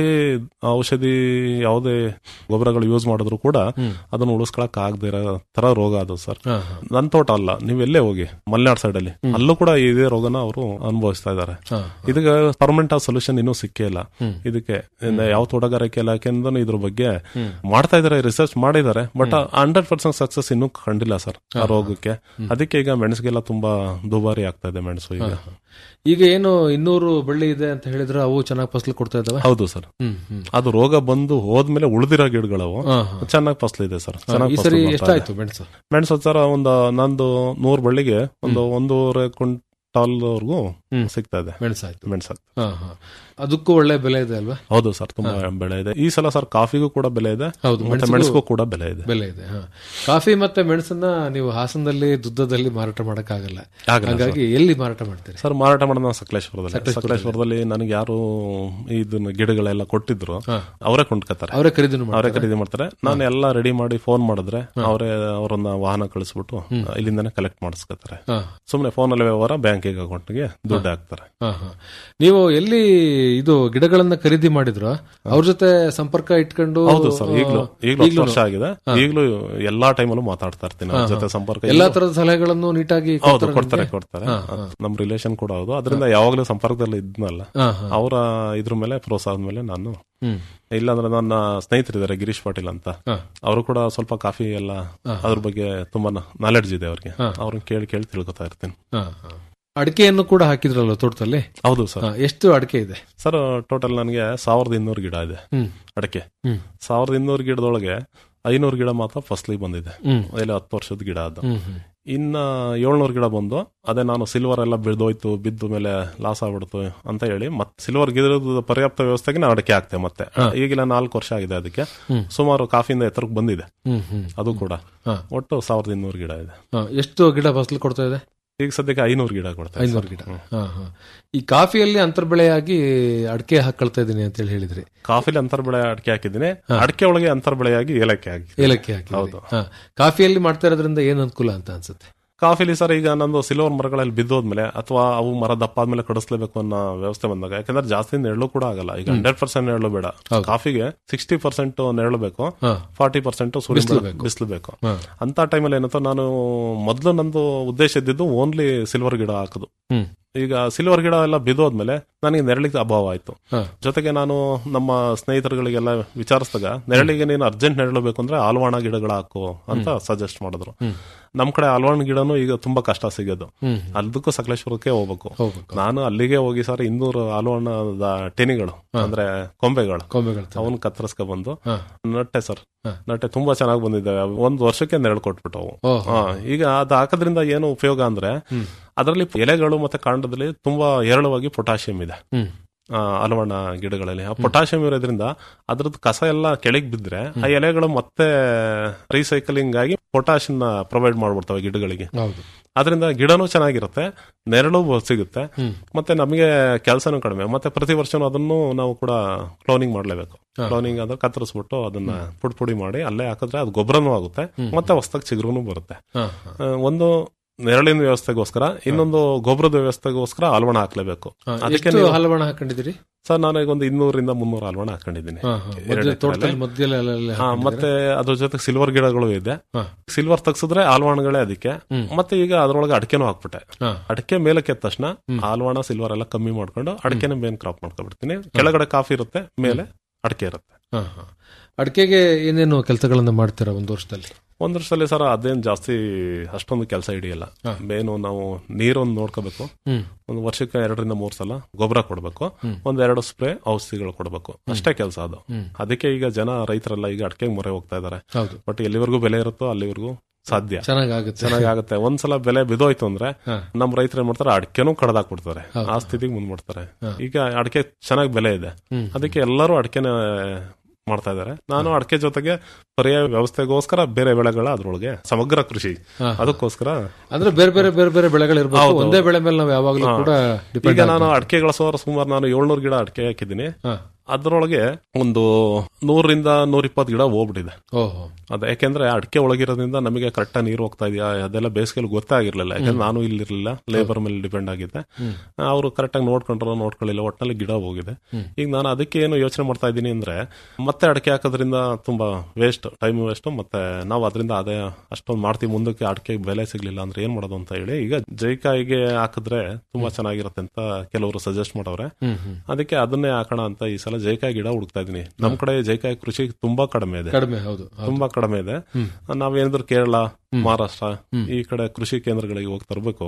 ಔಷಧಿ ಯಾವುದೇ ಗೊಬ್ಬರಗಳು ಯೂಸ್ ಮಾಡಿದ್ರು ಕೂಡ ಅದನ್ನ ಉಳಿಸ್ಕೊಳಕ್ ಆಗದೆ ಇರೋ ತರ ರೋಗ ಅದು ಸರ್ ಹಾ, ಹಾ. ನನ್ ತೋಟ ಅಲ್ಲ ನೀವ್ ಎಲ್ಲೇ ಹೋಗಿ ಮಲೆನಾಡ್ ಸೈಡ್ ಅಲ್ಲಿ ಅಲ್ಲೂ ಕೂಡ ಇದೇ ರೋಗನ ಅವರು ಅನುಭವಿಸ್ತಾ ಇದ್ದಾರೆ ಹಾ. ಇದಕ್ಕೆ ಪರ್ಮನೆಂಟ್ ಆಫ್ ಸೊಲ್ಯೂಷನ್ ಇನ್ನೂ ಸಿಕ್ಕೇ ಇಲ್ಲ ಇದಕ್ಕೆ ಇನ್ನು ಯಾವ ತೋಟಗಾರಿಕೆ ಇಲಾಖೆಯಿಂದ ಇದ್ರ ಬಗ್ಗೆ ಮಾಡ್ತಾ ಇದಾರೆ ರಿಸರ್ಚ್ ಮಾಡಿದ್ದಾರೆ ಬಟ್ ಹಂಡ್ರೆಡ್ ಪರ್ಸೆಂಟ್ ಸಕ್ಸಸ್ ಇನ್ನೂ ಕಂಡಿಲ್ಲ ಸರ್ ಆ ರೋಗಕ್ಕೆ ಅದಕ್ಕೆ ಈಗ ಮೆಣಸಿಗೆಲ್ಲ ತುಂಬಾ ದುಬಾರಿ ಆಗ್ತಾ ಇದೆ ಮೆಣಸು ಈಗ ಈಗ ಏನು ಇನ್ನೂರು ಬಳ್ಳಿ ಇದೆ ಅಂತ ಹೇಳಿದ್ರೆ ಅವು ಚೆನ್ನಾಗಿ ಫಸಲು ಕೊಡ್ತಾ ಇದಾವೆ ಹೌದು ಸರ್ ಹ್ಮ್ ಹ್ಮ್ ಅದು ರೋಗ ಬಂದು ಹೋದ್ಮೇಲೆ ಉಳಿದಿರೋ ಗಿಡಗಳವು ಹಾ, ಹಾ. ಚೆನ್ನಾಗಿ ಫಸಲಿದೆ ಸರ್ ಚೆನ್ನಾಗಿ ಈ ಸರಿ ಎಷ್ಟಾಯ್ತು ಮೆಣಸು ಮೆಣಸು ಸರ್ ಒಂದು ನಂದು ನೂರ್ ಬಳ್ಳಿಗೆ ಒಂದು ಒಂದೂವರೆ ಕ್ವಿಂಟಾಲ್ ವರ್ಗೂ ಹ್ಮ್. ಸಿಗ್ತಾ ಇದೆ ಮೆಣಸಾಯ್ತು ಮೆಣಸು ಹಾ ಹಾ ಅದಕ್ಕೂ ಒಳ್ಳೆ ಬೆಲೆ ಇದೆ ಅಲ್ವಾ ಹೌದು ಸರ್ ತುಂಬಾ ಬೆಳೆ ಇದೆ ಈ ಸಲ ಸರ್ ಕಾಫಿಗೂ ಕೂಡ ಬೆಲೆ ಇದೆ ಹೌದು, ಮತ್ತೆ ಮೆಣಸಿಗೂ- ಮೆಣಸಿಗೂ ಕೂಡ ಬೆಲೆ ಇದೆ ಬೆಲೆ ಇದೆ ಹಾ. ಕಾಫಿ ಮತ್ತೆ ಮೆಣಸನ್ನ ನೀವು ಹಾಸನದಲ್ಲಿ ದುದ್ದದಲ್ಲಿ ಮಾರಾಟ ಮಾಡಕ್ಕಾಗಲ್ಲ ಆಗಲ್ಲ ಹಾಗಾಗಿ ಎಲ್ಲಿ ಮಾರಾಟ ಮಾಡ್ತೀರಿ ಸರ್ ಮಾರಾಟ ಮಾಡೋದು ನಾವು ಸಕಲೇಶ್ವರದಲ್ಲಿ ಸಕಲೇಶ್ವರದಲ್ಲಿ ನನಗೆ ಯಾರು ಇದನ್ನ ಗಿಡಗಳೆಲ್ಲ ಕೊಟ್ಟಿದ್ರು ಅವರೇ ಕೊಂಡ್ಕೊತಾರೆ ಅವರೇ ಖರೀದಿನು ಅವರೇ ಮಾಡ್ತಾರೆ ಖರೀದಿ ಮಾಡ್ತಾರೆ ನಾನು ಎಲ್ಲ ರೆಡಿ ಮಾಡಿ ಫೋನ್ ಮಾಡಿದ್ರೆ ಅವರೇ ಅವರನ್ನ ವಾಹನ ಕಳಿಸ್ಬಿಟ್ಟು ಇಲ್ಲಿಂದಾನೆ ಕಲೆಕ್ಟ್ ಮಾಡಿಸ್ಕೊತಾರೆ ಹಾ, ಸುಮ್ಮನೆ ಫೋನಲ್ಲಿ ವ್ಯವಹಾರ ಬ್ಯಾಂಕಿಗೆ ಅಕೌಂಟ್ಗೆ ದುಡ್ಡು ಹಾಕ್ತಾರೆ ಹಾ, ಹಾ. ನೀವು ಎಲ್ಲಿ ಇದು ಗಿಡಗಳನ್ನ ಖರೀದಿ ಮಾಡಿದ್ರು ಅವ್ರ ಜೊತೆ ಸಂಪರ್ಕ ಇಟ್ಕೊಂಡು ಹೌದು ಸರ್ ಈಗಲೂ ಈಗಲೂ ಹತ್ತು ವರ್ಷ ಆಗಿದೆ ಈಗಲೂ ಎಲ್ಲಾ ಟೈಮಲ್ಲೂ ಮಾತಾಡ್ತಾ ಇರ್ತೀನಿ ಅವ್ರ ಜೊತೆ ಸಂಪರ್ಕ ಎಲ್ಲಾ ತರದ ಸಲಹೆಗಳನ್ನು ನೀಟಾಗಿ ಹೌದು ಕೊಡ್ತಾರೆ ಕೊಡ್ತಾರೆ ನಿಮ್ಗೆ? ಕೊಡ್ತಾರೆ ನಮ್ ರಿಲೇಷನ್ ಕೂಡ ಹೌದು ಅದರಿಂದ ಯಾವಾಗಲೂ ಸಂಪರ್ಕದಲ್ಲಿ ಇದ್ನಲ್ಲ ಹಾ, ಹಾ. ಅವರ ಇದ್ರ ಮೇಲೆ ಪ್ರೋತ್ಸಾಹದ ಮೇಲೆ ನಾನು ಹ್ಮ್ ಇಲ್ಲಾಂದ್ರೆ ನನ್ನ ಸ್ನೇಹಿತರಿದ್ದಾರೆ ಗಿರೀಶ್ ಪಾಟೀಲ್ ಅಂತ ಹಾ. ಅವರು ಕೂಡ ಸ್ವಲ್ಪ ಕಾಫಿ ಎಲ್ಲ ಅದ್ರ ಬಗ್ಗೆ ತುಂಬಾ ನಾಲೆಡ್ಜ್ ಇದೆ ಅವ್ರಿಗೆ ಅವ್ರನ್ನ ಕೇಳಿ ಕೇಳಿ ತಿಳ್ಕೊತಾ ಇರ್ತೀನಿ ಹಾ, ಹಾ. ಅಡಿಕೆಯನ್ನು ಕೂಡ ಹಾಕಿದ್ರಲ್ಲ ತೋಟದಲ್ಲಿ ಹೌದು ಸರ್ ಹಾ, ಎಷ್ಟು ಅಡಿಕೆ ಇದೆ ಸರ್ ಟೋಟಲ್ ನನಗೆ ಸಾವಿರದ ಇನ್ನೂರು ಗಿಡ ಇದೆ ಹ್ಮ್ ಅಡಕೆ ಹ್ಮ್ ಸಾವಿರದ ಇನ್ನೂರು ಗಿಡದೊಳಗೆ ಐನೂರು ಗಿಡ ಮಾತ್ರ ಫಸ್ಲಿಗೆ ಬಂದಿದೆ ಹ್ಮ್ ಅದೆಲ್ಲ ಹತ್ತು ವರ್ಷದ ಗಿಡ ಅದು ಹ್ಮ್ ಹ್ಮ್ ಇನ್ನ ಏಳ್ನೂರು ಗಿಡ ಬಂದು ಅದೇ ನಾನು ಸಿಲ್ವರ್ ಎಲ್ಲ ಬಿದ್ದೋಯ್ತು ಬಿದ್ದು ಮೇಲೆ ಲಾಸ್ ಆಗ್ಬಿಡ್ತು ಅಂತ ಹೇಳಿ ಮತ್ತೆ ಸಿಲ್ವರ್ ಗಿಡದ ಪರ್ಯಾಪ್ತ ವ್ಯವಸ್ಥೆಗೆ ನಾನು ಅಡಕೆ ಹಾಕ್ತೆ ಮತ್ತೆ ಈಗಿಲ್ಲ ನಾಲ್ಕು ವರ್ಷ ಆಗಿದೆ ಅದಕ್ಕೆ ಸುಮಾರು ಕಾಫಿಯಿಂದ ಎತ್ತರಕ್ಕೆ ಬಂದಿದೆ ಹ್ಮ್ ಹ್ಮ್ ಅದು ಕೂಡ ಹಾ. ಒಟ್ಟು ಸಾವಿರದ ಇನ್ನೂರು ಗಿಡ ಇದೆ ಹಾ, ಎಷ್ಟು ಗಿಡ ಫಸಲು ಕೊಡ್ತಾ ಇದೆ ಈಗ ಸದ್ಯಕ್ಕೆ ಐನೂರು ಗಿಡ ಕೊಡ್ತಾರೆ ಐನೂರು ಗಿಡ ಹಾ, ಹಾ. ಈ ಕಾಫಿಯಲ್ಲಿ ಅಂತರ್ಬೆಳೆಯಾಗಿ ಅಡಿಕೆ ಹಾಕೊಳ್ತಾ ಇದೀನಿ ಅಂತ ಹೇಳಿ ಹೇಳಿದ್ರಿ ಕಾಫಿಲಿ ಅಂತರ್ ಬೆಳೆ ಅಡಕೆ ಹಾಕಿದ್ದೀನಿ ಅಡಕೆ ಒಳಗೆ ಅಂತರ್ ಬೆಳೆಯಾಗಿ ಏಲಕ್ಕಿ ಹಾಕಿ ಏಲಕ್ಕಿ ಹಾಕಿ ಕಾಫಿಯಲ್ಲಿ ಮಾಡ್ತಾ ಇರೋದ್ರಿಂದ ಏನ್ ಅನುಕೂಲ ಅಂತ ಅನ್ಸುತ್ತೆ ಕಾಫಿಲಿ ಸರ್ ಈಗ ನಂದು ಸಿಲ್ವರ್ ಮರಗಳಲ್ಲಿ ಬಿದ್ದೋದ್ಮೇಲೆ ಅಥವಾ ಅವು ಮರ ದಪ್ಪ ಆದ್ಮೇಲೆ ಕಡಿಸ್ಲೇಬೇಕು ಅನ್ನೋ ವ್ಯವಸ್ಥೆ ಬಂದಾಗ ಯಾಕಂದ್ರೆ ಜಾಸ್ತಿ ನೆರಳು ಕೂಡ ಆಗಲ್ಲ ಈಗ ಹಂಡ್ರೆಡ್ ಪರ್ಸೆಂಟ್ ನೆರಳು ಬೇಡ ಕಾಫಿಗೆ ಸಿಕ್ಸ್ಟಿ ಪರ್ಸೆಂಟ್ ನೆರಳು ಬೇಕು ಹಾ. ಫಾರ್ಟಿ ಪರ್ಸೆಂಟ್ ಬಿಸಿಲು ಬೇಕು ಅಂತ ಟೈಮಲ್ಲಿ ಏನಂತ ನಾನು ಮೊದಲು ನಂದು ಉದ್ದೇಶ ಇದ್ದಿದ್ದು ಓನ್ಲಿ ಸಿಲ್ವರ್ ಗಿಡ ಹಾಕೋದು ಹ್ಮ್ ಈಗ ಸಿಲ್ವರ್ ಗಿಡ ಎಲ್ಲ ಬಿದ್ದೋದ್ಮೇಲೆ ನನಗೆ ನೆರಳಿಗೆ ಅಭಾವ ಆಯ್ತು ಹಾ. ಜೊತೆಗೆ ನಾನು ನಮ್ಮ ಸ್ನೇಹಿತರುಗಳಿಗೆಲ್ಲ ವಿಚಾರಿಸಿದಾಗ ನೆರಳಿಗೆ ನೀನು ಅರ್ಜೆಂಟ್ ನೆರಳು ಬೇಕು ಅಂದ್ರೆ ಆಲ್ವಾಣ ಗಿಡಗಳ ಹಾಕು ಅಂತ ಸಜೆಸ್ಟ್ ಮಾಡಿದ್ರು ನಮ್ ಕಡೆ ಆಲ್ವಾಣ ಗಿಡನು ಈಗ ತುಂಬಾ ಕಷ್ಟ ಸಿಗೋದು ಹ್ಮ್. ಅದಕ್ಕೂ ಸಕಲೇಶ್ವರಕ್ಕೆ ಹೋಗ್ಬೇಕು ಹೋಗ್ಬೇಕು ನಾನು ಅಲ್ಲಿಗೆ ಹೋಗಿ ಸರ್ ಇನ್ನೂರು ಆಲ್ವಾಣದ ಟೆನಿಗಳು ಅಂದ್ರೆ ಕೊಂಬೆಗಳು ಕೊಂಬೆಗಳು ತರ. ಅವನ್ ಕತ್ತರಿಸ್ಕೊ ಬಂದು ಹಾ. ನಟ್ಟೆ ಸರ್ ಹಾ. ನಟ್ಟೆ ತುಂಬಾ ಚೆನ್ನಾಗಿ ಬಂದಿದ್ದಾವೆ ಒಂದ್ ವರ್ಷಕ್ಕೆ ನೆರಳು ಕೊಟ್ಬಿಟ್ಟವು ಓಹ್. ಹಾ, ಈಗ ಅದು ಹಾಕೋದ್ರಿಂದ ಏನು ಉಪಯೋಗ ಅಂದ್ರೆ ಅದರಲ್ಲಿ ಎಲೆಗಳು ಮತ್ತೆ ಕಾಂಡದಲ್ಲಿ ತುಂಬಾ ಹೇರಳವಾಗಿ ಪೊಟ್ಯಾಷಿಯಂ ಇದೆ ಹ್ಮ್ ಆ, ಹಲವಣ್ಣ ಗಿಡಗಳಲ್ಲಿ ಆ ಪೊಟ್ಯಾಷಿಯಂ ಇರೋದ್ರಿಂದ ಅದ್ರದ್ದು ಕಸ ಎಲ್ಲ ಕೆಳಗೆ ಬಿದ್ರೆ ಆ ಎಲೆಗಳು ಮತ್ತೆ ರೀಸೈಕಲಿಂಗ್ ಆಗಿ ಪೊಟ್ಯಾಷಿಯಂ ಪ್ರೊವೈಡ್ ಮಾಡ್ಬಿಡ್ತವೆ ಗಿಡಗಳಿಗೆ ಹೌದು ಅದರಿಂದ ಗಿಡನೂ ಚೆನ್ನಾಗಿರುತ್ತೆ ನೆರಳು ಸಿಗುತ್ತೆ ಮತ್ತೆ ನಮಗೆ ಕೆಲಸನೂ ಕಡಿಮೆ ಮತ್ತೆ ಪ್ರತಿ ವರ್ಷನೂ ಅದನ್ನು ನಾವು ಕೂಡ ಕ್ಲೋನಿಂಗ್ ಮಾಡ್ಲೇಬೇಕು ಕ್ಲೋನಿಂಗ್ ಅಂದ್ರೆ ಕತ್ತರಿಸ್ಬಿಟ್ಟು ಅದನ್ನ ಪುಡಿ ಪುಡಿ ಮಾಡಿ ಅಲ್ಲೇ ಹಾಕಿದ್ರೆ ಅದು ಗೊಬ್ಬರನೂ ಆಗುತ್ತೆ ಮತ್ತೆ ಹೊಸದಾಗಿ ಚಿಗುರುನು ಬರುತ್ತೆ ಹಾ, ಆ, ಒಂದು ನೆರಳಿನ ವ್ಯವಸ್ಥೆಗೋಸ್ಕರ ಇನ್ನೊಂದು ಗೊಬ್ಬರದ ವ್ಯವಸ್ಥೆಗೋಸ್ಕರ ಹಲ್ವಣ ಹಾಕ್ಲೇಬೇಕು ಅದಕ್ಕೆ ಎಷ್ಟು ನೀವು- ಹಲವಣ ಹಾಕೊಂಡಿದ್ದೀರಿ ಸರ್ ನಾನು ಈಗ ಒಂದು ಇನ್ನೂರಿಂದ ಮುನ್ನೂರು ಹಲ್ವಣ ಹಾಕೊಂಡಿದ್ದೀನಿ ಹಾ, ಹಾ. ಎರಡು ಮಧ್ಯ ತೋಟದಲ್ಲಿ ಎಕರೆಯಲ್ಲಿ. ಮಧ್ಯದಲ್ಲಿ ಅಲ್ಲಲ್ಲಿ ಹಾ, ಮತ್ತೆ ಅದ್ರ ಜೊತೆ ಸಿಲ್ವರ್ ಗಿಡಗಳು ಇದೆ ಹಾ. ಸಿಲ್ವರ್ ತೆಗ್ಸಿದ್ರೆ ಆಲ್ವಾಣಗಳೇ ಅದಕ್ಕೆ ಮತ್ತೆ ಈಗ ಅದ್ರೊಳಗೆ ಅಡಿಕೆನೂ ಹಾಕ್ಬಿಟ್ಟೆ ಹಾ. ಅಡಿಕೆ ಮೇಲಕ್ಕೆ ಎದ್ದ ತಕ್ಷಣ ಆಲ್ವಾಣ ಸಿಲ್ವರ್ ಎಲ್ಲ ಕಮ್ಮಿ ಮಾಡ್ಕೊಂಡು ಅಡಿಕೆನ ಮೇನ್ ಕ್ರಾಪ್ ಮಾಡ್ಕೊಬಿಡ್ತೀನಿ ಕೆಳಗಡೆ ಕಾಫಿ ಇರುತ್ತೆ ಮೇಲೆ ಅಡಿಕೆ ಇರುತ್ತೆ ಹಾ, ಹಾ. ಅಡಿಕೆಗೆ ಏನೇನು ಕೆಲಸಗಳನ್ನ ಮಾಡ್ತೀರಾ ಒಂದು ವರ್ಷದಲ್ಲಿ ಒಂದ್ ವರ್ಷದಲ್ಲಿ ಸರ್ ಅದೇನ್ ಜಾಸ್ತಿ ಅಷ್ಟೊಂದು ಕೆಲಸ ಹಿಡಿಯಲ್ಲ ಮೇನು ನಾವು ನೀರೊಂದು ನೋಡ್ಕೋಬೇಕು ಹ್ಮ್. ಒಂದು ವರ್ಷಕ್ಕೆ ಎರಡರಿಂದ ಮೂರ್ ಸಲ ಗೊಬ್ಬರ ಕೊಡ್ಬೇಕು ಒಂದ್ ಎರಡು ಸ್ಪ್ರೇ ಔಷಧಿಗಳು ಕೊಡ್ಬೇಕು ಅಷ್ಟೇ ಕೆಲಸ ಅದು ಅದಕ್ಕೆ ಈಗ ಜನ ರೈತರೆಲ್ಲ ಈಗ ಅಡಿಕೆಗೆ ಮೊರೆ ಹೋಗ್ತಾ ಇದಾರೆ ಹೌದು ಬಟ್ ಎಲ್ಲಿವರೆಗೂ ಬೆಲೆ ಇರುತ್ತೋ ಅಲ್ಲಿವರೆಗೂ ಸಾಧ್ಯ ಚೆನ್ನಾಗಾಗುತ್ತೆ ಚೆನ್ನಾಗಾಗುತ್ತೆ ಒಂದ್ಸಲ ಬೆಲೆ ಬಿದೋಯ್ತು ಅಂದ್ರೆ ಹಾ. ನಮ್ ರೈತರು ಏನ್ ಮಾಡ್ತಾರೆ ಅಡಿಕೆನೂ ಕಡ್ದಾಕ್ಬಿಡ್ತಾರೆ ಆ ಸ್ಥಿತಿಗೆ ಮುಂದ್ಬಿಡ್ತಾರೆ ಈಗ ಅಡಿಕೆ ಚೆನ್ನಾಗಿ ಬೆಲೆ ಇದೆ ಅದಕ್ಕೆ ಎಲ್ಲರೂ ಅಡಿಕೆನ ಮಾಡ್ತಾ ಇದಾರೆ ನಾನು ಅಡಿಕೆ ಜೊತೆಗೆ ಪರ್ಯಾಯ ವ್ಯವಸ್ಥೆಗೋಸ್ಕರ ಬೇರೆ ಬೆಳೆಗಳ ಅದ್ರೊಳಗೆ ಸಮಗ್ರ ಕೃಷಿ ಅದಕ್ಕೋಸ್ಕರ ಅಂದ್ರೆ ಬೇರೆ ಬೇರೆ ಬೇರೆ ಬೇರೆ ಬೆಳೆಗಳಿರ್ಬೇಕು ಒಂದೇ ಬೆಳೆ ಮೇಲೆ ನಾವು ಯಾವಾಗಲೂ ಕೂಡ ಈಗ ಡಿಪೆಂಡ್ ನಾನು ಅಡಿಕೆಗಳ ಸೋರ ಸುಮಾರು ನಾನು ಏಳ್ನೂರು ಗಿಡ ಅಡಿಕೆ ಹಾಕಿದ್ದೀನಿ ಹಾ. ಅದ್ರೊಳಗೆ ಒಂದು ನೂರರಿಂದ ನೂರ ಇಪ್ಪತ್ತು ಗಿಡ ಹೋಗ್ಬಿಟ್ಟಿದೆ ಓಹೋ ಅದ ಯಾಕೆಂದ್ರೆ ಅಡಿಕೆ ಒಳಗಿರೋದ್ರಿಂದ ನಮಗೆ ಕರೆಕ್ಟ್ ನೀರು ಹೋಗ್ತಾ ಇದೆಯಾ ಅದೆಲ್ಲ ಬೇಸಿಗೆಲಿ ಗೊತ್ತೇ ಆಗಿರ್ಲಿಲ್ಲ ಯಾಕಂದ್ರೆ ನಾನು ಇಲ್ಲಿರ್ಲಿಲ್ಲ ಲೇಬರ್ ಮೇಲೆ ಡಿಪೆಂಡ್ ಆಗಿದ್ದೆ ಅವರು ಕರೆಕ್ಟ್ ಆಗಿ ನೋಡ್ಕೊಂಡ್ರು ನೋಡ್ಕೊಳ್ಳಿಲ್ಲ ಒಟ್ಟಿನಲ್ಲಿ ಗಿಡ ಹೋಗಿದೆ ಈಗ ನಾನು ಅದಕ್ಕೆ ಏನು ಯೋಚನೆ ಮಾಡ್ತಾ ಇದ್ದೀನಿ ಅಂದ್ರೆ ಮತ್ತೆ ಅಡಿಕೆ ಹಾಕೋದ್ರಿಂದ ತುಂಬಾ ವೇಸ್ಟ್ ಟೈಮ್ ವೇಸ್ಟ್ ಮತ್ತೆ ನಾವು ಅದರಿಂದ ಆದಾಯ ಅಷ್ಟೊಂದು ಮಾಡ್ತೀವಿ ಮುಂದಕ್ಕೆ ಅಡಿಕೆ ಬೆಲೆ ಸಿಗ್ಲಿಲ್ಲ ಅಂದ್ರೆ ಏನ್ ಮಾಡೋದು ಅಂತ ಹೇಳಿ ಈಗ ಜೈಕಾಯಿಗೆ ಹಾಕಿದ್ರೆ ತುಂಬಾ ಚೆನ್ನಾಗಿರುತ್ತೆ ಅಂತ ಕೆಲವರು ಸಜೆಸ್ಟ್ ಮಾಡವ್ರೆ ಅದಕ್ಕೆ ಅದನ್ನೇ ಹಾಕೋಣ ಅಂತ ಈ ಸಲ ಜೈಕಾಯಿ ಗಿಡ ಹುಡುಕ್ತಾ ಇದೀನಿ ನಮ್ ಕಡೆ ಜೈಕಾಯಿ ಕೃಷಿ ತುಂಬಾ ಕಡಿಮೆ ಇದೆ ಕಡಿಮೆ ಹೌದು ತುಂಬಾ ಕಡಿಮೆ ಇದೆ ನಾವೇನಾದ್ರೂ ಕೇರಳ ಮಹಾರಾಷ್ಟ್ರ ಈ ಕಡೆ ಕೃಷಿ ಕೇಂದ್ರಗಳಿಗೆ ಹೋಗಿ ತರಬೇಕು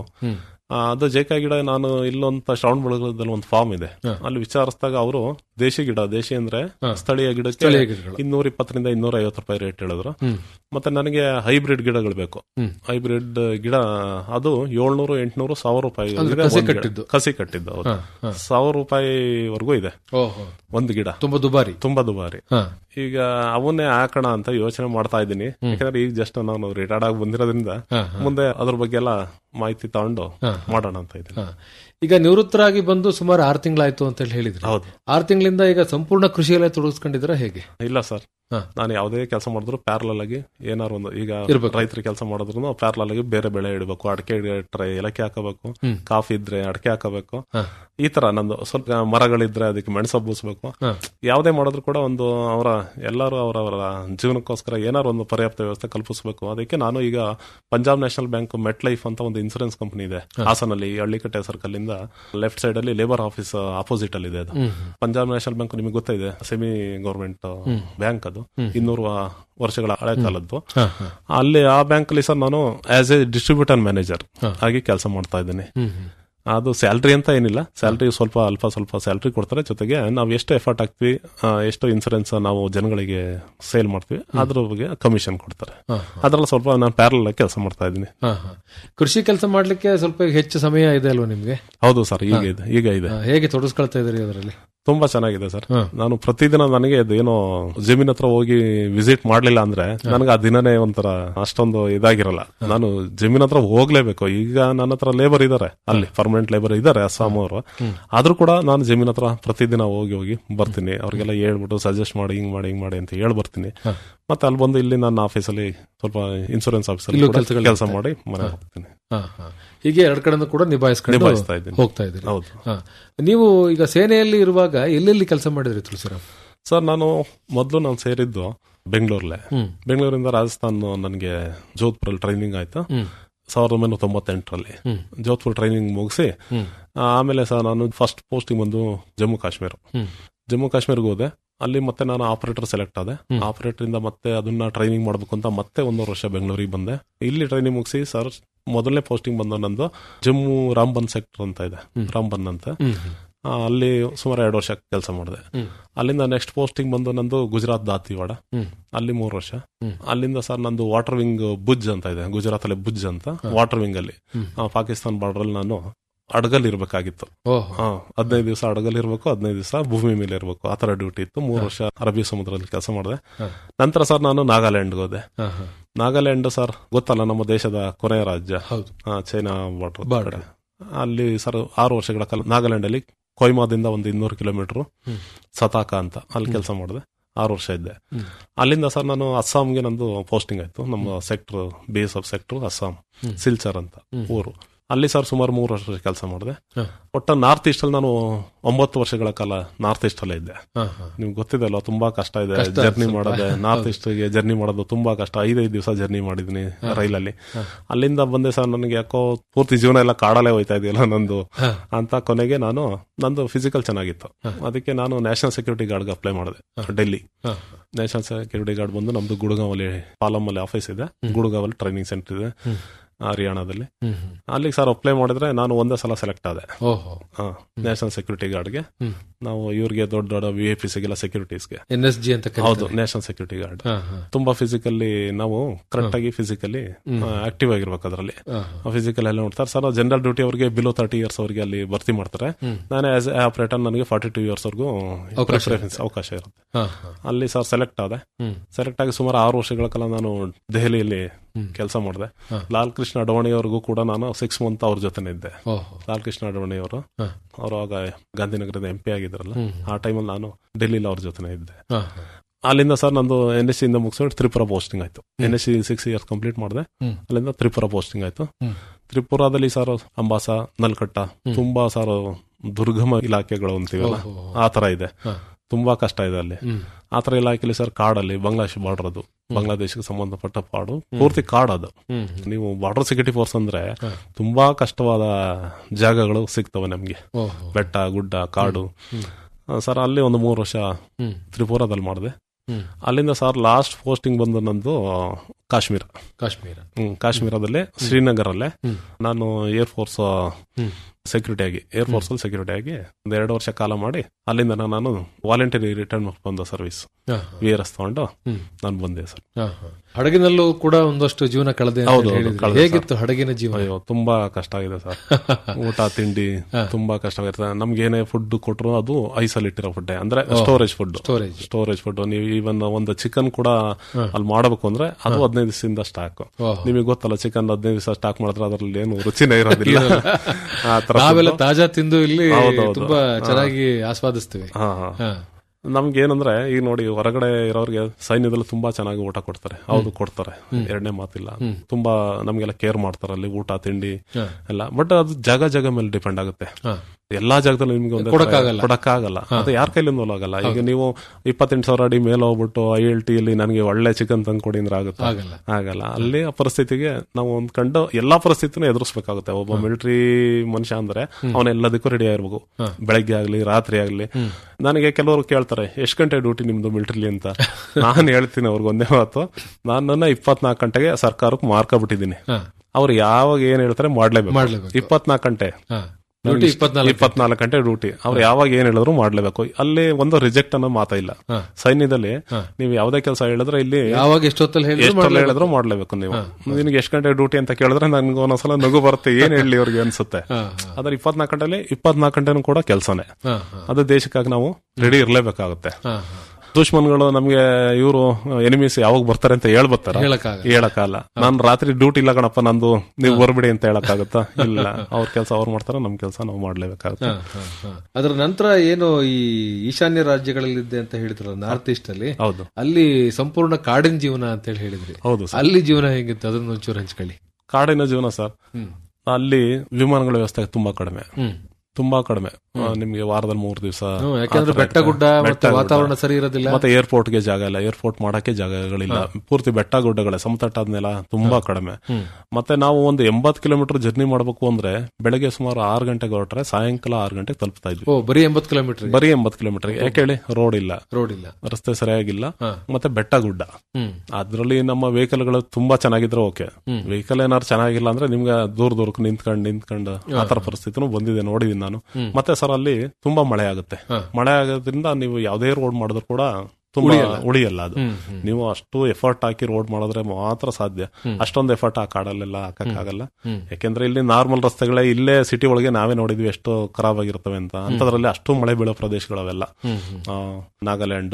ಅದು ಜೇಕಾಯಿ ಗಿಡ ನಾನು ಇಲ್ಲೊಂತ ಶ್ರವಣ ಬೆಳಗದಲ್ಲಿ ಒಂದು ಫಾರ್ಮ್ ಇದೆ ಅಲ್ಲಿ ವಿಚಾರಿಸಿದಾಗ ಅವರು ದೇಶಿ ಗಿಡ ದೇಶಿ ಅಂದ್ರೆ ಸ್ಥಳೀಯ ಗಿಡಕ್ಕೆ ಸ್ಥಳೀಯ ಗಿಡಗಳು. ಇನ್ನೂರ ಇಪ್ಪತ್ತರಿಂದ ಇನ್ನೂರ ಐವತ್ತು ರೂಪಾಯಿ ರೇಟ್ ಹೇಳಿದ್ರು ಮತ್ತೆ ನನಗೆ ಹೈಬ್ರಿಡ್ ಗಿಡಗಳು ಬೇಕು ಹೈಬ್ರಿಡ್ ಗಿಡ ಅದು ಏಳ್ನೂರು ಎಂಟ್ನೂರು ಸಾವಿರ ರೂಪಾಯಿ ಅಂದ್ರೆ ಇದೆ ಕಸಿ ಒಂದ್ ಗಿಡ. ಕಟ್ಟಿದ್ದು. ಕಸಿ ಕಟ್ಟಿದ್ದು ಹೌದು ಸಾವಿರ ರೂಪಾಯಿವರೆಗೂ ಇದೆ ಓಹೋ ಒಂದು ಗಿಡ ತುಂಬಾ ದುಬಾರಿ ತುಂಬಾ ದುಬಾರಿ ಹಾ ಈಗ ಅವನ್ನೇ ಹಾಕೋಣ ಅಂತ ಯೋಚನೆ ಮಾಡ್ತಾ ಇದ್ದೀನಿ ಯಾಕಂದ್ರೆ ಈಗ ಜಸ್ಟ್ ನಾನು ರಿಟೈರ್ಡ್ ಆಗಿ ಬಂದಿರೋದ್ರಿಂದ ಮುಂದೆ ಅದ್ರ ಬಗ್ಗೆ ಎಲ್ಲ ಮಾಹಿತಿ ತಗೊಂಡು ಮಾಡೋಣ ಅಂತ ಇದ್ದೀನಿ ಹಾ. ಈಗ ನಿವೃತ್ತರಾಗಿ ಬಂದು ಸುಮಾರು ಆರು ತಿಂಗಳಾಯ್ತು ಅಂತ ಹೇಳಿ ಹೇಳಿದ್ರಿ ಹೌದು ಆರು ತಿಂಗಳಿಂದ ಈಗ ಸಂಪೂರ್ಣ ಕೃಷಿಯಲ್ಲೇ ತೊಡಗಿಸ್ಕೊಂಡಿದ್ರ ಹೇಗೆ ಇಲ್ಲ ಸರ್ ಹಾ. ನಾನು ಯಾವುದೇ ಕೆಲಸ ಮಾಡಿದ್ರು ಪ್ಯಾರಲಲ್ ಆಗಿ ಏನಾರು ಒಂದು ಈಗ ಇರ್ಬೇಕು. ರೈತರು ಕೆಲಸ ಮಾಡಿದ್ರು ಪ್ಯಾರಲಲ್ ಆಗಿ ಬೇರೆ ಬೆಳೆ ಇಡಬೇಕು ಅಡಿಕೆ ಇಟ್ರೆ ಏಲಕ್ಕಿ ಹಾಕಬೇಕು ಕಾಫಿ ಇದ್ರೆ ಅಡಿಕೆ ಹಾಕಬೇಕು ಈ ತರ ನಂದು ಸ್ವಲ್ಪ ಮರಗಳಿದ್ರೆ ಅದಕ್ಕೆ ಮೆಣಸು ಹಬ್ಬಿಸ್ಬೇಕು ಯಾವುದೇ ಮಾಡಿದ್ರು ಕೂಡ ಒಂದು ಅವರ ಎಲ್ಲರೂ ಅವರವರ ಜೀವನಕ್ಕೋಸ್ಕರ ಏನಾರು ಒಂದು ಪರ್ಯಾಪ್ತ ವ್ಯವಸ್ಥೆ ಕಲ್ಪಿಸಬೇಕು ಅದಕ್ಕೆ ನಾನು ಈಗ Punjab National Bank MetLife ಅಂತ ಒಂದು ಇನ್ಸೂರೆನ್ಸ್ ಕಂಪನಿ ಇದೆ ಹಾಸನಲ್ಲಿ ಹಳ್ಳಿಕಟ್ಟೆ ಸರ್ಕಲ್ ಇಂದ ಲೆಫ್ಟ್ ಸೈಡ್ ಅಲ್ಲಿ ಲೇಬರ್ ಆಫೀಸ್ ಆಪೋಸಿಟ್ ಅಲ್ಲಿ ಇದೆ ಅದು ಪಂಜಾಬ್ ನ್ಯಾಷನಲ್ ಬ್ಯಾಂಕ್ ನಿಮಗೆ ಗೊತ್ತಿದೆ ಸೆಮಿ ಗವರ್ಮೆಂಟ್ ಬ್ಯಾಂಕ್ ಅದು ಇನ್ನೂರು ವರ್ಷಗಳ ಹಳೆ ಕಾಲದ್ದು ಅಲ್ಲಿ ಆ ಬ್ಯಾಂಕ್ ಅಲ್ಲಿ ಸರ್ ನಾನು ಆಸ್ ಎ ಡಿಸ್ಟ್ರಿಬ್ಯೂಟರ್ ಮ್ಯಾನೇಜರ್ ಆಗಿ ಕೆಲಸ ಮಾಡ್ತಾ ಇದ್ದೀನಿ ಅದು ಸ್ಯಾಲ್ರಿ ಅಂತ ಏನಿಲ್ಲ ಸ್ಯಾಲ್ರಿ ಸ್ವಲ್ಪ ಅಲ್ಪ ಸ್ವಲ್ಪ ಸ್ಯಾಲ್ರಿ ಕೊಡ್ತಾರೆ ಜೊತೆಗೆ ನಾವು ಎಷ್ಟು ಎಫರ್ಟ್ ಹಾಕ್ತಿವಿ ಆ, ಎಷ್ಟು ಇನ್ಸೂರೆನ್ಸ್ ನಾವು ಜನಗಳಿಗೆ ಸೇಲ್ ಮಾಡ್ತೀವಿ ಅದ್ರ ಬಗ್ಗೆ ಕಮಿಷನ್ ಕೊಡ್ತಾರೆ ಅದ್ರಲ್ಲಿ ಸ್ವಲ್ಪ ನಾನು ಪ್ಯಾರಲ್ ಕೆಲಸ ಮಾಡ್ತಾ ಇದ್ದೀನಿ ಹಾ, ಹಾ. ಕೃಷಿ ಕೆಲಸ ಮಾಡ್ಲಿಕ್ಕೆ ಸ್ವಲ್ಪ ಹೆಚ್ಚು ಸಮಯ ಇದೆ ಅಲ್ವಾ ನಿಮ್ಗೆ ಹೌದು ಸರ್ ಈಗ ಇದೆ ಈಗ ಇದೆ ಹಾ, ಹೇಗೆ ತೊಡಗಿಸ್ಕೊಳ್ತಾ ಇದ್ರಿ ಅದರಲ್ಲಿ ತುಂಬಾ ಚೆನ್ನಾಗಿದೆ ಸರ್ ಹಾ. ನಾನು ಪ್ರತಿದಿನ ನನಗೆ ಏನೋ ಜಮೀನ್ ಹತ್ರ ಹೋಗಿ ವಿಸಿಟ್ ಮಾಡ್ಲಿಲ್ಲ ಅಂದ್ರೆ ನನಗೆ ಆ ದಿನನೇ ಒಂಥರ ಅಷ್ಟೊಂದು ಇದಾಗಿರಲ್ಲ ನಾನು ಜಮೀನ್ ಹತ್ರ ಹೋಗ್ಲೇಬೇಕು ಈಗ ನನ್ನ ಹತ್ರ ಲೇಬರ್ ಇದಾರೆ ಅಲ್ಲಿ ಪರ್ಮನೆಂಟ್ ಲೇಬರ್ ಇದಾರೆ ಅಸ್ಸಾಂ ಅವರು ಆದ್ರೂ ಕೂಡ ನಾನು ಜಮೀನ್ ಹತ್ರ ಪ್ರತಿದಿನ ಹೋಗಿ ಹೋಗಿ ಬರ್ತೀನಿ ಅವ್ರಿಗೆಲ್ಲ ಹೇಳ್ಬಿಟ್ಟು ಸಜೆಸ್ಟ್ ಮಾಡಿ ಹಿಂಗ್ ಮಾಡಿ ಹಿಂಗ್ ಮಾಡಿ ಅಂತ ಹೇಳಿ ಬರ್ತೀನಿ ಮತ್ತೆ ಅಲ್ಲಿ ಬಂದು ಇಲ್ಲಿ ನನ್ನ ಆಫೀಸಲ್ಲಿ ಸ್ವಲ್ಪ ಇನ್ಸೂರೆನ್ಸ್ ಆಫೀಸಲ್ಲಿ ಇಲ್ಲೂ ಕೆಲ್ಸಗಳು ಕೆಲಸ ಮಾಡಿ ಮನೆ ಹೋಗ್ತೀನಿ ಹಾ, ಹಾ. ಹೀಗೆ ಎರಡ್ ಕಡೆನೂ ಕೂಡ ನಿಭಾಯಿಸ್ಕೊಂಡು ನಿಭಾಯಿಸ್ತಾ ಇದ್ದೀನಿ. ಹೋಗ್ತಾ ಇದ್ದೀರಿ ಹೌದು. ಹಾ. ನೀವು ಈಗ ಸೇನೆಯಲ್ಲಿ ಇರುವಾಗ ಎಲ್ಲೆಲ್ಲಿ ಕೆಲಸ ಮಾಡಿದ್ರಿ ತುಳಸಿರಾಮ್ ಸರ್ ನಾನು ಮೊದಲು ನಾನು ಸೇರಿದ್ದು ಬೆಂಗಳೂರಲ್ಲೇ ಬೆಂಗಳೂರಿಂದ ರಾಜಸ್ಥಾನ್ ನನಗೆ ಜೋಧ್ಪುರಲ್ಲಿ ಟ್ರೈನಿಂಗ್ ಆಯ್ತು ಸಾವಿರದ ಒಂಬೈನೂರ ತೊಂಬತ್ತೆಂಟರಲ್ಲಿ ಜೋಧ್ಪುರ್ ಟ್ರೈನಿಂಗ್ ಮುಗಿಸಿ ಆಮೇಲೆ ಸರ್ ನಾನು ಫಸ್ಟ್ ಪೋಸ್ಟಿಂಗ್ ಬಂದು ಜಮ್ಮು ಕಾಶ್ಮೀರ ಜಮ್ಮು ಕಾಶ್ಮೀರ್ಗೆ ಹೋದೆ ಅಲ್ಲಿ ಮತ್ತೆ ನಾನು ಆಪರೇಟರ್ ಸೆಲೆಕ್ಟ್ ಆದೆ ಆಪರೇಟರ್ ಇಂದ ಮತ್ತೆ ಅದನ್ನ ಟ್ರೈನಿಂಗ್ ಮಾಡ್ಬೇಕು ಅಂತ ಮತ್ತೆ ಒಂದೂವರೆ ವರ್ಷ ಬೆಂಗಳೂರಿಗೆ ಬಂದೆ ಇಲ್ಲಿ ಟ್ರೈನಿಂಗ್ ಮುಗಿಸಿ ಸರ್ ಮೊದಲನೇ ಪೋಸ್ಟಿಂಗ್ ಬಂದು ನಂದು ಜಮ್ಮು ರಾಮ್ಬನ್ ಸೆಕ್ಟರ್ ಅಂತ ಇದೆ ರಾಮ್ಬನ್ ಅಂತ ಆ, ಅಲ್ಲಿ ಸುಮಾರು ಎರಡು ವರ್ಷ ಕೆಲಸ ಮಾಡಿದೆ ಅಲ್ಲಿಂದ ನೆಕ್ಸ್ಟ್ ಪೋಸ್ಟಿಂಗ್ ಬಂದು ನಂದು ಗುಜರಾತ್ ದಾತಿವಾಡ ಅಲ್ಲಿ ಮೂರು ವರ್ಷ ಅಲ್ಲಿಂದ ಸರ್ ನಂದು ವಾಟರ್ ವಿಂಗ್ ಬುಜ್ ಅಂತ ಇದೆ ಗುಜರಾತ್ ಅಲ್ಲಿ ಬುಜ್ ಅಂತ ವಾಟರ್ ವಿಂಗ್ ಅಲ್ಲಿ ಆ, ಪಾಕಿಸ್ತಾನ್ ಬಾರ್ಡರ್ ಅಲ್ಲಿ ನಾನು ಅಡಗಲ್ ಇರ್ಬೇಕಾಗಿತ್ತು ಓಹ್ ಹಾ ಹದಿನೈದು ದಿವಸ ಅಡಗಲ್ ಇರ್ಬೇಕು ಹದಿನೈದು ದಿವಸ ಭೂಮಿ ಮೇಲೆ ಇರ್ಬೇಕು ಆ ತರ ಡ್ಯೂಟಿ ಇತ್ತು ಮೂರು ವರ್ಷ ಅರಬ್ಬಿ ಸಮುದ್ರದಲ್ಲಿ ಕೆಲಸ ಮಾಡಿದೆ ನಂತರ ಸರ್ ನಾನು ನಾಗಾಲ್ಯಾಂಡ್ಗೆ ಹೋದೆ ಹಾ, ಹಾ. ನಾಗಾಲ್ಯಾಂಡ್ ಸರ್ ಗೊತ್ತಲ್ಲ ನಮ್ಮ ದೇಶದ ಕೊನೆಯ ರಾಜ್ಯ ಹೌದು ಆ, ಚೈನಾ ಬಾರ್ಡರ್ Border. ಅಲ್ಲಿ ಸರ್ ಆರು ವರ್ಷಗಳ ಕಾಲ ನಾಗಾಲ್ಯಾಂಡ್ ಅಲ್ಲಿ ಕೊಯ್ಮಾದಿಂದ ಒಂದು ಇನ್ನೂರು ಕಿಲೋಮೀಟರ್ ಸತಾಕ ಅಂತ ಅಲ್ಲಿ ಕೆಲಸ ಮಾಡಿದೆ ಆರು ವರ್ಷ ಇದ್ದೆ ಅಲ್ಲಿಂದ ಸರ್ ನಾನು ಅಸ್ಸಾಂಗೆ ನಂದು ಪೋಸ್ಟಿಂಗ್ ಆಯ್ತು ನಮ್ಮ sector B S F sector Assam Silchar ಅಂತ ಊರು ಅಲ್ಲಿ ಸರ್ ಸುಮಾರು ಮೂರು ವರ್ಷ ಕೆಲಸ ಮಾಡಿದೆ ಒಟ್ಟ ನಾರ್ತ್ ಈಸ್ಟ್ ಅಲ್ಲಿ ನಾನು ಒಂಬತ್ತು ವರ್ಷಗಳ ಕಾಲ ನಾರ್ತ್ ಈಸ್ಟ್ ಅಲ್ಲೇ ಇದ್ದೆ ಹಾ, ಹಾ. ನಿಮ್ಗೆ ಗೊತ್ತಿದೆ ಅಲ್ವಾ ತುಂಬಾ ಕಷ್ಟ ಇದೆ ಜರ್ನಿ ಮಾಡೋದೆ ನಾರ್ತ್ ಈಸ್ಟ್ ಗೆ ಜರ್ನಿ ಮಾಡೋದು ತುಂಬಾ ಕಷ್ಟ ಐದೈದು ದಿವಸ ಜರ್ನಿ ಮಾಡಿದೀನಿ ರೈಲಲ್ಲಿ ಅಲ್ಲಿಂದ ಬಂದೆ ಸರ್ ನನಗೆ ಯಾಕೋ ಪೂರ್ತಿ ಜೀವನ ಎಲ್ಲ ಕಾಡಲ್ಲೇ ಹೋಯ್ತಾ ಇದೆಯಲ್ಲ ನಂದು ಅಂತ ಕೊನೆಗೆ ನಾನು ನಂದು ಫಿಸಿಕಲ್ ಚೆನ್ನಾಗಿತ್ತು ಅದಕ್ಕೆ ನಾನು ನ್ಯಾಷನಲ್ ಸೆಕ್ಯೂರಿಟಿ ಗಾರ್ಡ್ಗೆ ಅಪ್ಲೈ ಮಾಡಿದೆ ಡೆಲ್ಲಿ ಹಾ. ನ್ಯಾಷನಲ್ ಸೆಕ್ಯೂರಿಟಿ ಗಾರ್ಡ್ ಬಂದು ನಮ್ದು ಗುಡಗಾವಲ್ಲಿ ಪಾಲಮ್ಮಲ್ಲಿ ಆಫೀಸ್ ಇದೆ ಗುಡಗಾವಲ್ಲಿ ಟ್ರೈನಿಂಗ್ ಸೆಂಟರ್ ಇದೆ ಹರಿಯಾಣದಲ್ಲಿ ಹ್ಮ್, ಹ್ಮ್. ಅಲ್ಲಿಗೆ ಸರ್ ಅಪ್ಲೈ ಮಾಡಿದ್ರೆ ನಾನು ಒಂದೇ ಸಲ ಸೆಲೆಕ್ಟ್ ಆದೆ ಓಹೋ ನ್ಯಾಷನಲ್ ಸೆಕ್ಯೂರಿಟಿ ಗಾರ್ಡ್ಗೆ ಹ್ಮ್. ನಾವು ಇವ್ರಿಗೆ ದೊಡ್ಡ ದೊಡ್ಡ ವಿ ಐ ಪಿಸ್ಗೆಲ್ಲ ಸೆಕ್ಯೂರಿಟೀಸ್ಗೆ ಎನ್ ಎಸ್ ಜಿ ಅಂತ ಕರೀತಾರೆ. ಹೌದು ನ್ಯಾಷನಲ್ ಸೆಕ್ಯೂರಿಟಿ ಗಾರ್ಡ್ ಹಾ, ಹಾ. ತುಂಬಾ ಫಿಸಿಕಲಿ ನಾವು ಕರೆಕ್ಟ್ ಆಗಿ ಫಿಸಿಕಲಿ ಆಕ್ಟಿವ್ ಆಗಿರ್ಬೇಕು ಅದರಲ್ಲಿ ಹಾ, ಫಿಸಿಕಲ್ ಎಲ್ಲ ನೋಡ್ತಾರೆ ಸರ್ ಜನರಲ್ ಡ್ಯೂಟಿ ಅವರಿಗೆ ಬಿಲೋ ತರ್ಟಿ ಇಯರ್ಸ್ ಅವರಿಗೆ ಅಲ್ಲಿ ಭರ್ತಿ ಮಾಡ್ತಾರೆ ನಾನು ಆಸ್ ಎ ಆಪರೇಟರ್ ನನಗೆ ಫಾರ್ಟಿ ಟೂ ಇಯರ್ಸ್ ವರೆಗೂ ಪ್ರಿಫರೆನ್ಸ್ ಅವಕಾಶ ಇರುತ್ತೆ ಹಾ, ಹಾ. ಅಲ್ಲಿ ಸರ್ ಸೆಲೆಕ್ಟ್ ಆದೆ ಹ್ಮ್. ಸೆಲೆಕ್ಟ್ ಆಗಿ ಸುಮಾರು ಆರು ವರ್ಷಗಳ ಕಾಲ ನಾನು ದೆಹಲಿಯಲ್ಲಿ ಕೆಲಸ ಮಾಡಿದೆ ಲಾಲ್ ಕೃಷ್ಣ ಅಡವಾಣಿಯವರೆಗೂ ಕೂಡ ನಾನು ಸಿಕ್ಸ್ ಮಂತ್ ಅವ್ರ ಜೊತೆನೇ ಇದ್ದೆ ಓಹೋ ಲಾಲ್ ಕೃಷ್ಣ ಅಡವಾಣಿಯವರು ಹಾ. ಅವರು ಆಗ ಗಾಂಧಿನಗರದ ಎಂ ಪಿ ಆಗಿದ್ರಲ್ಲ ಆ ಟೈಮಲ್ಲಿ ನಾನು ಡೆಲ್ಲಿಲಿ ಅವ್ರ ಜೊತೆನೇ ಇದ್ದೆ ಹಾ, ಹಾ. ಅಲ್ಲಿಂದ ಸರ್ ನಂದು ಎನ್ ಎಸ್ ಇಂದ ಮುಗಿಸ್ಕೊಂಡು ತ್ರಿಪುರ ಪೋಸ್ಟಿಂಗ್ ಆಯ್ತು N S C six years complete ಮಾಡಿದೆ ಹ್ಮ್. ಅಲ್ಲಿಂದ ತ್ರಿಪುರ ಪೋಸ್ಟಿಂಗ್ ಆಯ್ತು ಹ್ಮ್. ತ್ರಿಪುರಾದಲ್ಲಿ ಸರ್ ಅಂಬಾಸ ನಲ್ಕಟ್ಟ ತುಂಬಾ ಸರ್ ದುರ್ಗಮ ಇಲಾಖೆಗಳು ಅಂತೀವಲ್ಲ ಓಹೋ. ಆ ತರ ಇದೆ ಹಾ. ತುಂಬಾ ಕಷ್ಟ ಇದೆ ಅಲ್ಲಿ ಹ್ಮ್. ಆ ತರ ಇಲಾಖೆಯಲ್ಲಿ ಸರ್ ಕಾಡಲ್ಲಿ ಬಾಂಗ್ಲಾದೇಶ ಬಾರ್ಡರ್ ಅದು ಬಾಂಗ್ಲಾದೇಶಕ್ಕೆ ಸಂಬಂಧಪಟ್ಟ ಪಾಡು ಪೂರ್ತಿ ಕಾಡ್ ಅದು ಹ್ಮ್. ನೀವು ಬಾರ್ಡರ್ ಸೆಕ್ಯೂರಿಟಿ ಫೋರ್ಸ್ ಅಂದ್ರೆ ತುಂಬಾ ಕಷ್ಟವಾದ ಜಾಗಗಳು ಸಿಗ್ತವೆ ನಮ್ಗೆ ಓಹೋ ಬೆಟ್ಟ ಗುಡ್ಡ ಕಾಡು ಆ, ಸರ್ ಅಲ್ಲಿ ಒಂದು ಮೂರು ವರ್ಷ ಹ್ಮ್. ತ್ರಿಪುರಾದಲ್ಲಿ ಮಾಡಿದೆ ಹ್ಮ್. ಅಲ್ಲಿಂದ ಸರ್ ಲಾಸ್ಟ್ ಪೋಸ್ಟಿಂಗ್ ಬಂದು ನಂದು ಕಾಶ್ಮೀರ ಕಾಶ್ಮೀರ ಹ್ಮ್, ಕಾಶ್ಮೀರದಲ್ಲಿ ಶ್ರೀನಗರಲ್ಲೇ ಹ್ಮ್. ನಾನು ಏರ್ ಫೋರ್ಸ್ ಹ್ಮ್. ಸೆಕ್ಯೂರಿಟಿ ಆಗಿ ಏರ್ ಫೋರ್ಸ್ ಅಲ್ಲಿ ಸೆಕ್ಯೂರಿಟಿ ಆಗಿ ಒಂದು ಎರಡು ವರ್ಷ ಕಾಲ ಮಾಡಿ ಅಲ್ಲಿಂದ ನಾನು ವಾಲಂಟರಿ ರಿಟರ್ನ್ ಬಂದ ಸರ್ವಿಸ್ ಹಾ, ವಿ ಆರ್ ಎಸ್ ತಗೊಂಡು ಹ್ಮ್. ನಾನು ಬಂದೆ ಸರ್ ಹಾ, ಹಾ. ಹಡಗಿನಲ್ಲೂ ಕೂಡ ಒಂದಷ್ಟು ಜೀವನ ಕಳೆದೆ ಅಂತ ಹೌದು, ಹೌದು, ಹೇಳಿದ್ರಿ. ಕಳೆದೆ ಹೇಗಿತ್ತು ಹಡಗಿನ ಜೀವನ ಅಯ್ಯೋ ತುಂಬಾ ಕಷ್ಟ ಆಗಿದೆ ಸರ್ ಊಟ ತಿಂಡಿ ತುಂಬಾ ಕಷ್ಟವಾಗಿರ್ತದೆ ನಮ್ಗೆ ಏನೇ ಫುಡ್ ಕೊಟ್ಟರು ಅದು ಐಸಲ್ಲಿ ಇಟ್ಟಿರೋ ಫುಡ್ ಅಂದ್ರೆ storage food storage storage food ನೀವು ಈವನ್ ಒಂದು ಚಿಕನ್ ಕೂಡ ಅಲ್ಲಿ ಮಾಡಬೇಕು ಅಂದ್ರೆ ಅದು ಹದಿನೈದು ದಿವಸದಿಂದ ಸ್ಟಾಕ್ ಓಹೋ. ನಿಮಗೆ ಗೊತ್ತಲ್ಲ ಚಿಕನ್ ಹದಿನೈದು ದಿವಸ ಸ್ಟಾಕ್ ಮಾಡಿದ್ರೆ ಅದ್ರಲ್ಲಿ ಏನು ರುಚಿನೇ ಇರೋದಿಲ್ಲ ಆ ತರ ನಾವೆಲ್ಲ food. ತಾಜಾ ತಿಂದು ಇಲ್ಲಿ ಹೌದೌದು. ತುಂಬಾ ಚೆನ್ನಾಗಿ ಆಸ್ವಾದಿಸ್ತೀವಿ ಹಾ ಹಾ ಹಾ. ನಮ್ಗೆ ಏನಂದ್ರೆ ಈಗ ನೋಡಿ ಹೊರಗಡೆ ಇರೋರಿಗೆ ಸೈನ್ಯದಲ್ಲಿ ತುಂಬಾ ಚೆನ್ನಾಗಿ ಊಟ ಕೊಡ್ತಾರೆ ಹೌದು ಕೊಡ್ತಾರೆ ಎರಡನೇ ಮಾತಿಲ್ಲ ತುಂಬಾ ನಮ್ಗೆಲ್ಲ ಕೇರ್ ಮಾಡ್ತಾರೆ ಅಲ್ಲಿ ಊಟ ತಿಂಡಿ ಎಲ್ಲ ಬಟ್ ಅದು ಜಾಗ ಜಾಗ ಮೇಲೆ ಡಿಪೆಂಡ್ ಆಗುತ್ತೆ ಹಾ. ಎಲ್ಲಾ ಜಾಗದಲ್ಲೂ ನಿಮ್ಗೆ ಒಂದು ಕೊಡಕ್ಕಾಗಲ್ಲ. ಕೊಡಕ್ಕಾಗಲ್ಲ ಅದು ಯಾರ ಕೈಲಿಂದ ಆಗಲ್ಲ ಈಗ ನೀವು ಇಪ್ಪತ್ತೆಂಟು ಸಾವಿರ ಅಡಿ ಮೇಲೆ ಹೋಗ್ಬಿಟ್ಟು ಐ ಎಲ್ ಟಿ ಅಲ್ಲಿ ನನಗೆ ಒಳ್ಳೆ ಚಿಕನ್ ತಂದು ಕೊಡಿ ಅಂದ್ರೆ ಆಗುತ್ತೆ ಆಗಲ್ಲ. ಆಗಲ್ಲ ಅಲ್ಲಿ ಆ ಪರಿಸ್ಥಿತಿಗೆ ನಾವು ಒಂದ್ಕೊಂಡು ಎಲ್ಲಾ ಪರಿಸ್ಥಿತಿನೂ ಎದುರಿಸ್ಬೇಕಾಗುತ್ತೆ ಒಬ್ಬ ಮಿಲಿಟರಿ ಮನುಷ್ಯ ಅಂದ್ರೆ ಅವನೆಲ್ಲದಕ್ಕೂ ರೆಡಿ ಆಗಿರ್ಬೇಕು ಬೆಳಗ್ಗೆ ಆಗ್ಲಿ ರಾತ್ರಿ ಆಗ್ಲಿ ನನಗೆ ಕೆಲವರು ಕೇಳ್ತಾರೆ ಎಷ್ಟು ಗಂಟೆ ಡ್ಯೂಟಿ ನಿಮ್ದು ಮಿಲಿಟರಿ ಅಂತ ನಾನು ಹೇಳ್ತೀನಿ ಅವ್ರಿಗೆ ಒಂದೇ ಮಾತು ನಾನು ಇಪ್ಪತ್ನಾಲ್ಕು ಗಂಟೆಗೆ ಸರ್ಕಾರಕ್ಕೆ ಮಾರ್ಕೊಬಿಟ್ಟಿದ್ದೀನಿ ಹಾ. ಅವ್ರು ಯಾವಾಗ ಏನ್ ಹೇಳ್ತಾರೆ ಮಾಡ್ಲೇಬೇಕು ಮಾಡ್ಲೇಬೇಕು. ಇಪ್ಪತ್ನಾಲ್ಕು ಗಂಟೆ ಹಾ. ಡ್ಯೂಟಿ ಇಪ್ಪತ್ನಾಲ್ಕು ಇಪ್ಪತ್ನಾಲ್ಕು ಗಂಟೆ ಡ್ಯೂಟಿ ಅವ್ರು ಯಾವಾಗ ಏನ್ ಹೇಳಿದ್ರು ಮಾಡ್ಲೇಬೇಕು ಅಲ್ಲಿ ಒಂದು ರಿಜೆಕ್ಟ್ ಅನ್ನೋ ಮಾತಾ ಇಲ್ಲ ಹಾ. ಸೈನ್ಯದಲ್ಲಿ ನೀವು ಯಾವ್ದೇ ಕೆಲಸ ಹೇಳಿದ್ರೆ ಇಲ್ಲಿ ಯಾವಾಗ ಎಷ್ಟೊತ್ತಲ್ಲಿ ಹೇಳಿದ್ರು ಎಷ್ಟೆಲ್ಲ ಹೇಳಿದ್ರು ಮಾಡ್ಲೇಬೇಕು ನೀವು ನಿನಗೆ ಎಷ್ಟು ಗಂಟೆ ಡ್ಯೂಟಿ ಅಂತ ಕೇಳಿದ್ರೆ ನನ್ಗೆ ಒಂದೊಂದ್ಸಲ ನಗು ಬರುತ್ತೆ ಏನ್ ಹೇಳಿ ಅವ್ರಿಗೆ ಅನ್ಸುತ್ತೆ ಹಾ, ಆದ್ರೆ ಇಪ್ಪತ್ನಾಲ್ಕು ಗಂಟೆಲಿ ಇಪ್ಪತ್ನಾಲ್ಕು ಗಂಟೆನೂ ಕೂಡ ಕೆಲಸನೇ ಹಾ, ಹಾ, ಅದು ದೇಶಕ್ಕಾಗಿ ನಾವು ರೆಡಿ ಇರ್ಲೇಬೇಕಾಗುತ್ತೆ ಹಾ, ಹಾ. ದುಶ್ಮನ್ಗಳು ನಮ್ಗೆ ಇವರು ಎನಿಮೀಸ್ ಯಾವಾಗ ಬರ್ತಾರೆ ಅಂತ ಹೇಳ್ಬರ್ತಾರ ಹೇಳಕ್ಕಾಗಲ್ಲ. ಹೇಳಕ್ಕಾಗಲ್ಲ ನಾನು ರಾತ್ರಿ ಡ್ಯೂಟಿ ಇಲ್ಲ ಕಣಪ್ಪ ನಂದು ನೀವು ಬರ್ಬಿಡಿ ಅಂತ ಹೇಳಕ್ಕಾಗತ್ತಾ ಇಲ್ಲ ಅವ್ರ ಕೆಲಸ ಅವ್ರು ಮಾಡ್ತಾರೆ ನಮ್ ಕೆಲಸ ನಾವು ಮಾಡ್ಲೇಬೇಕಾಗುತ್ತೆ ಹಾ, ಹಾ, ಹಾ. ಅದರ ನಂತರ ಏನು ಈ ಈಶಾನ್ಯ ರಾಜ್ಯಗಳಲ್ಲಿದೆ ಅಂತ ಹೇಳಿದ್ರಲ್ಲ ನಾರ್ತ್ ಈಸ್ಟ್ ಅಲ್ಲಿ ಹೌದು ಅಲ್ಲಿ ಸಂಪೂರ್ಣ ಕಾಡಿನ ಜೀವನ ಅಂತ ಹೇಳಿ ಹೇಳಿದ್ರಿ ಹೌದು ಸರ್ ಅಲ್ಲಿ ಜೀವನ ಹೇಗಿತ್ತು ಅದನ್ನ ಒಂಚೂರು ಹಂಚ್ಕೊಳ್ಳಿ ಕಾಡಿನ ಜೀವನ ಸರ್ ಹ್ಮ್. ಅಲ್ಲಿ ವಿಮಾನಗಳ ವ್ಯವಸ್ಥೆ ತುಂಬಾ ಕಡಿಮೆ ಹ್ಮ್. ತುಂಬಾ ಕಡಿಮೆ ಆ, ನಿಮ್ಗೆ ವಾರದಲ್ಲಿ ಮೂರ್ ದಿವಸ ಹ್ಮ್, ಯಾಕಂದ್ರೆ ಬೆಟ್ಟ ಗುಡ್ಡ ಮತ್ತೆ ವಾತಾವರಣ ಸರಿ ಇರೋದಿಲ್ಲ ಮತ್ತೆ ಏರ್ಪೋರ್ಟ್ ಗೆ ಜಾಗ ಇಲ್ಲ ಏರ್ಪೋರ್ಟ್ ಮಾಡಕ್ಕೆ ಜಾಗಗಳಿಲ್ಲ ಪೂರ್ತಿ ಬೆಟ್ಟ ಗುಡ್ಡಗಳೇ ಸಮತಟ್ಟಾದ ನೆಲ ತುಂಬಾ ಕಡಿಮೆ ಮತ್ತೆ ನಾವು ಒಂದು ಎಂಬತ್ ಕಿಲೋಮೀಟರ್ ಜರ್ನಿ ಮಾಡಬೇಕು ಅಂದ್ರೆ ಬೆಳಗ್ಗೆ ಸುಮಾರು ಆರು ಗಂಟೆಗೆ ಹೊರಟ್ರೆ ಸಾಯಂಕಾಲ ಆರು ಗಂಟೆಗೆ ತಲುಪ್ತಾ ಇದ್ವಿ ಓ ಬರೀ ಎಂಬತ್ ಕಿಲೋಮೀಟರ್ ಬರೀ ಎಂಬತ್ ಕಿಲೋಮೀಟರ್ ಯಾಕೆ ಹೇಳಿ ರೋಡ್ ಇಲ್ಲ ರೋಡ್ ಇಲ್ಲ ರಸ್ತೆ ಸರಿಯಾಗಿಲ್ಲ ಹಾ. ಮತ್ತೆ ಬೆಟ್ಟ ಗುಡ್ಡ ಹ್ಮ್ ಅದ್ರಲ್ಲಿ ನಮ್ಮ ವೆಹಿಕಲ್ಗಳು ತುಂಬಾ ಚೆನ್ನಾಗಿದ್ರೆ ಓಕೆ ವೆಹಿಕಲ್ ಏನಾದ್ರು ಚೆನ್ನಾಗಿಲ್ಲ ಅಂದ್ರೆ ನಿಮ್ಗೆ ದೂರ ದೂರಕ್ಕೆ ನಿಂತ್ಕೊಂಡು ನಿಂತ್ಕೊಂಡು ಆತರ ಪರಿಸ್ಥಿತಿನೂ ಬಂದಿದೆ ನೋಡಿದೀನಿ ನಾನು ಮತ್ತೆ ಸರ್ ಅಲ್ಲಿ ತುಂಬಾ ಮಳೆ ಆಗುತ್ತೆ ಮಳೆ ಆಗೋದ್ರಿಂದ ನೀವು ಯಾವ್ದೇ ರೋಡ್ ಮಾಡಿದ್ರು ಕೂಡ ತುಂಬಾ ಉಳಿಯಲ್ಲ ಅದು ನೀವು ಅಷ್ಟು ಎಫರ್ಟ್ ಹಾಕಿ ರೋಡ್ ಮಾಡಿದ್ರೆ ಮಾತ್ರ ಸಾಧ್ಯ ಅಷ್ಟೊಂದು ಎಫರ್ಟ್ ಆ ಕಾಡಲ್ಲೆಲ್ಲ ಹಾಕಕ್ಕಾಗಲ್ಲ ಯಾಕೆಂದ್ರೆ ಇಲ್ಲಿ ನಾರ್ಮಲ್ ರಸ್ತೆಗಳೇ ಇಲ್ಲೇ ಸಿಟಿ ಒಳಗೆ ನಾವೇ ನೋಡಿದ್ವಿ ಎಷ್ಟು ಖರಾಬ್ ಆಗಿರ್ತವೆ ಅಂತ ಅಂತದ್ರಲ್ಲಿ ಅಷ್ಟು ಮಳೆ ಬೀಳೋ ಪ್ರದೇಶಗಳವೆಲ್ಲ ಆ, ನಾಗಾಲ್ಯಾಂಡ್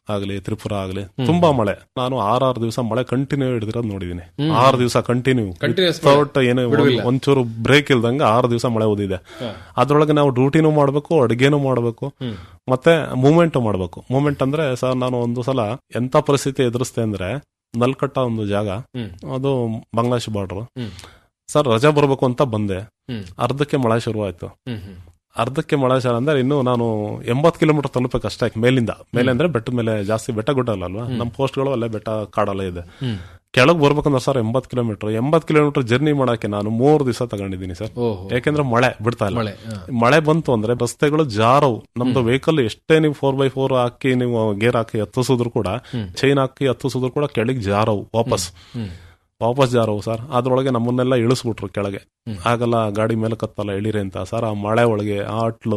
ಆಗ್ಲಿ ತ್ರಿಪುರ ಆಗ್ಲಿ ತುಂಬಾ ಮಳೆ ನಾನು ಆರಾರು ದಿವಸ ಮಳೆ ಕಂಟಿನ್ಯೂ ಹಿಡಿದಿರೋದು ನೋಡಿದೀನಿ ಆರು ದಿವಸ ಕಂಟಿನ್ಯೂ Continuous ವಿತೌಟ್ ಏನು ಒಂಚೂರು ಬ್ರೇಕ್ ಇಲ್ದಂಗೆ ಆರು ದಿವಸ ಮಳೆ ಓದಿದೆ ಅದ್ರೊಳಗೆ ನಾವು ಡ್ಯೂಟಿನೂ ಮಾಡ್ಬೇಕು ಅಡಿಗೆನೂ ಮಾಡ್ಬೇಕು ಮತ್ತೆ ಮೂವ್ಮೆಂಟ್ ಮಾಡ್ಬೇಕು ಮೂವ್ಮೆಂಟ್ ಅಂದ್ರೆ ಸರ್ ನಾನು ಒಂದು ಸಲ ಎಂತ ಪರಿಸ್ಥಿತಿ ಎದುರಿಸ್ತೆ ಅಂದ್ರೆ ನಲ್ಕಟ್ಟ ಒಂದು ಜಾಗ ಅದು ಬಾಂಗ್ಲಾದೇಶ್ ಬಾರ್ಡರ್ ಸರ್ ರಜಾ ಬರ್ಬೇಕು ಅಂತ ಬಂದೆ ಹ್ಮ್. ಅರ್ಧಕ್ಕೆ ಮಳೆ ಶುರುವಾಯ್ತು ಹ್ಮ್ ಹ್ಮ್ ಅರ್ಧಕ್ಕೆ ಮಳೆ ಶುರು ಅಂದ್ರೆ ಇನ್ನು ನಾನು ಎಂಬತ್ ಕಿಲೋಮೀಟರ್ ತಲುಪಕ್ಕೆ ಅಷ್ಟೇ ಮೇಲಿಂದ ಮೇಲೆ ಅಂದ್ರೆ ಬೆಟ್ಟದ ಮೇಲೆ ಜಾಸ್ತಿ ಬೆಟ್ಟ ಗುಡ್ಡ ಅಲ್ಲ ಅಲ್ವಾ ನಮ್ಮ ಪೋಸ್ಟ್ಗಳು ಅಲ್ಲೇ ಬೆಟ್ಟ ಕಾಡಲ್ಲ ಇದೆ ಕೆಳಗ್ ಬರ್ಬೇಕಂದ್ರೆ ಸರ್ ಎಂಬತ್ ಕಿಲೋಮೀಟರ್ ಎಂಬತ್ ಕಿಲೋಮೀಟರ್ ಜರ್ನಿ ಮಾಡಕ್ಕೆ ನಾನು ಮೂರು ದಿವಸ ತಗೊಂಡಿದ್ದೀನಿ ಸರ್ ಓಹೋ ಯಾಕೆಂದ್ರೆ ಮಳೆ ಬಿಡ್ತಾ ಇಲ್ಲ ಮಳೆ ಹಾ. ಮಳೆ ಬಂತು ಅಂದ್ರೆ ರಸ್ತೆಗಳು ಜಾರವು ನಮ್ದು ವೆಹಿಕಲ್ ಎಷ್ಟೇ ನೀವು ಫೋರ್ ಬೈ ಫೋರ್ ಹಾಕಿ ನೀವು ಗೇರ್ ಹಾಕಿ ಹತ್ತಿಸಿದ್ರು ಕೂಡ ಚೈನ್ ಹಾಕಿ ಹತ್ತಿಸಿದ್ರು ಕೂಡ ಕೆಳಗೆ ಜಾರವು ವಾಪಸ್ ವಾಪಸ್ ಜಾರವು ಸರ್ ಅದ್ರೊಳಗೆ ನಮ್ಮನ್ನೆಲ್ಲ ಇಳಿಸ್ಬಿಟ್ರು ಕೆಳಗೆ ಆಗಲ್ಲ ಗಾಡಿ ಮೇಲೆ ಕತ್ತಲ್ಲ ಇಳಿರಿ ಅಂತ ಸರ್ ಆ ಮಳೆ ಒಳಗೆ ಆ ಅಟ್ಲು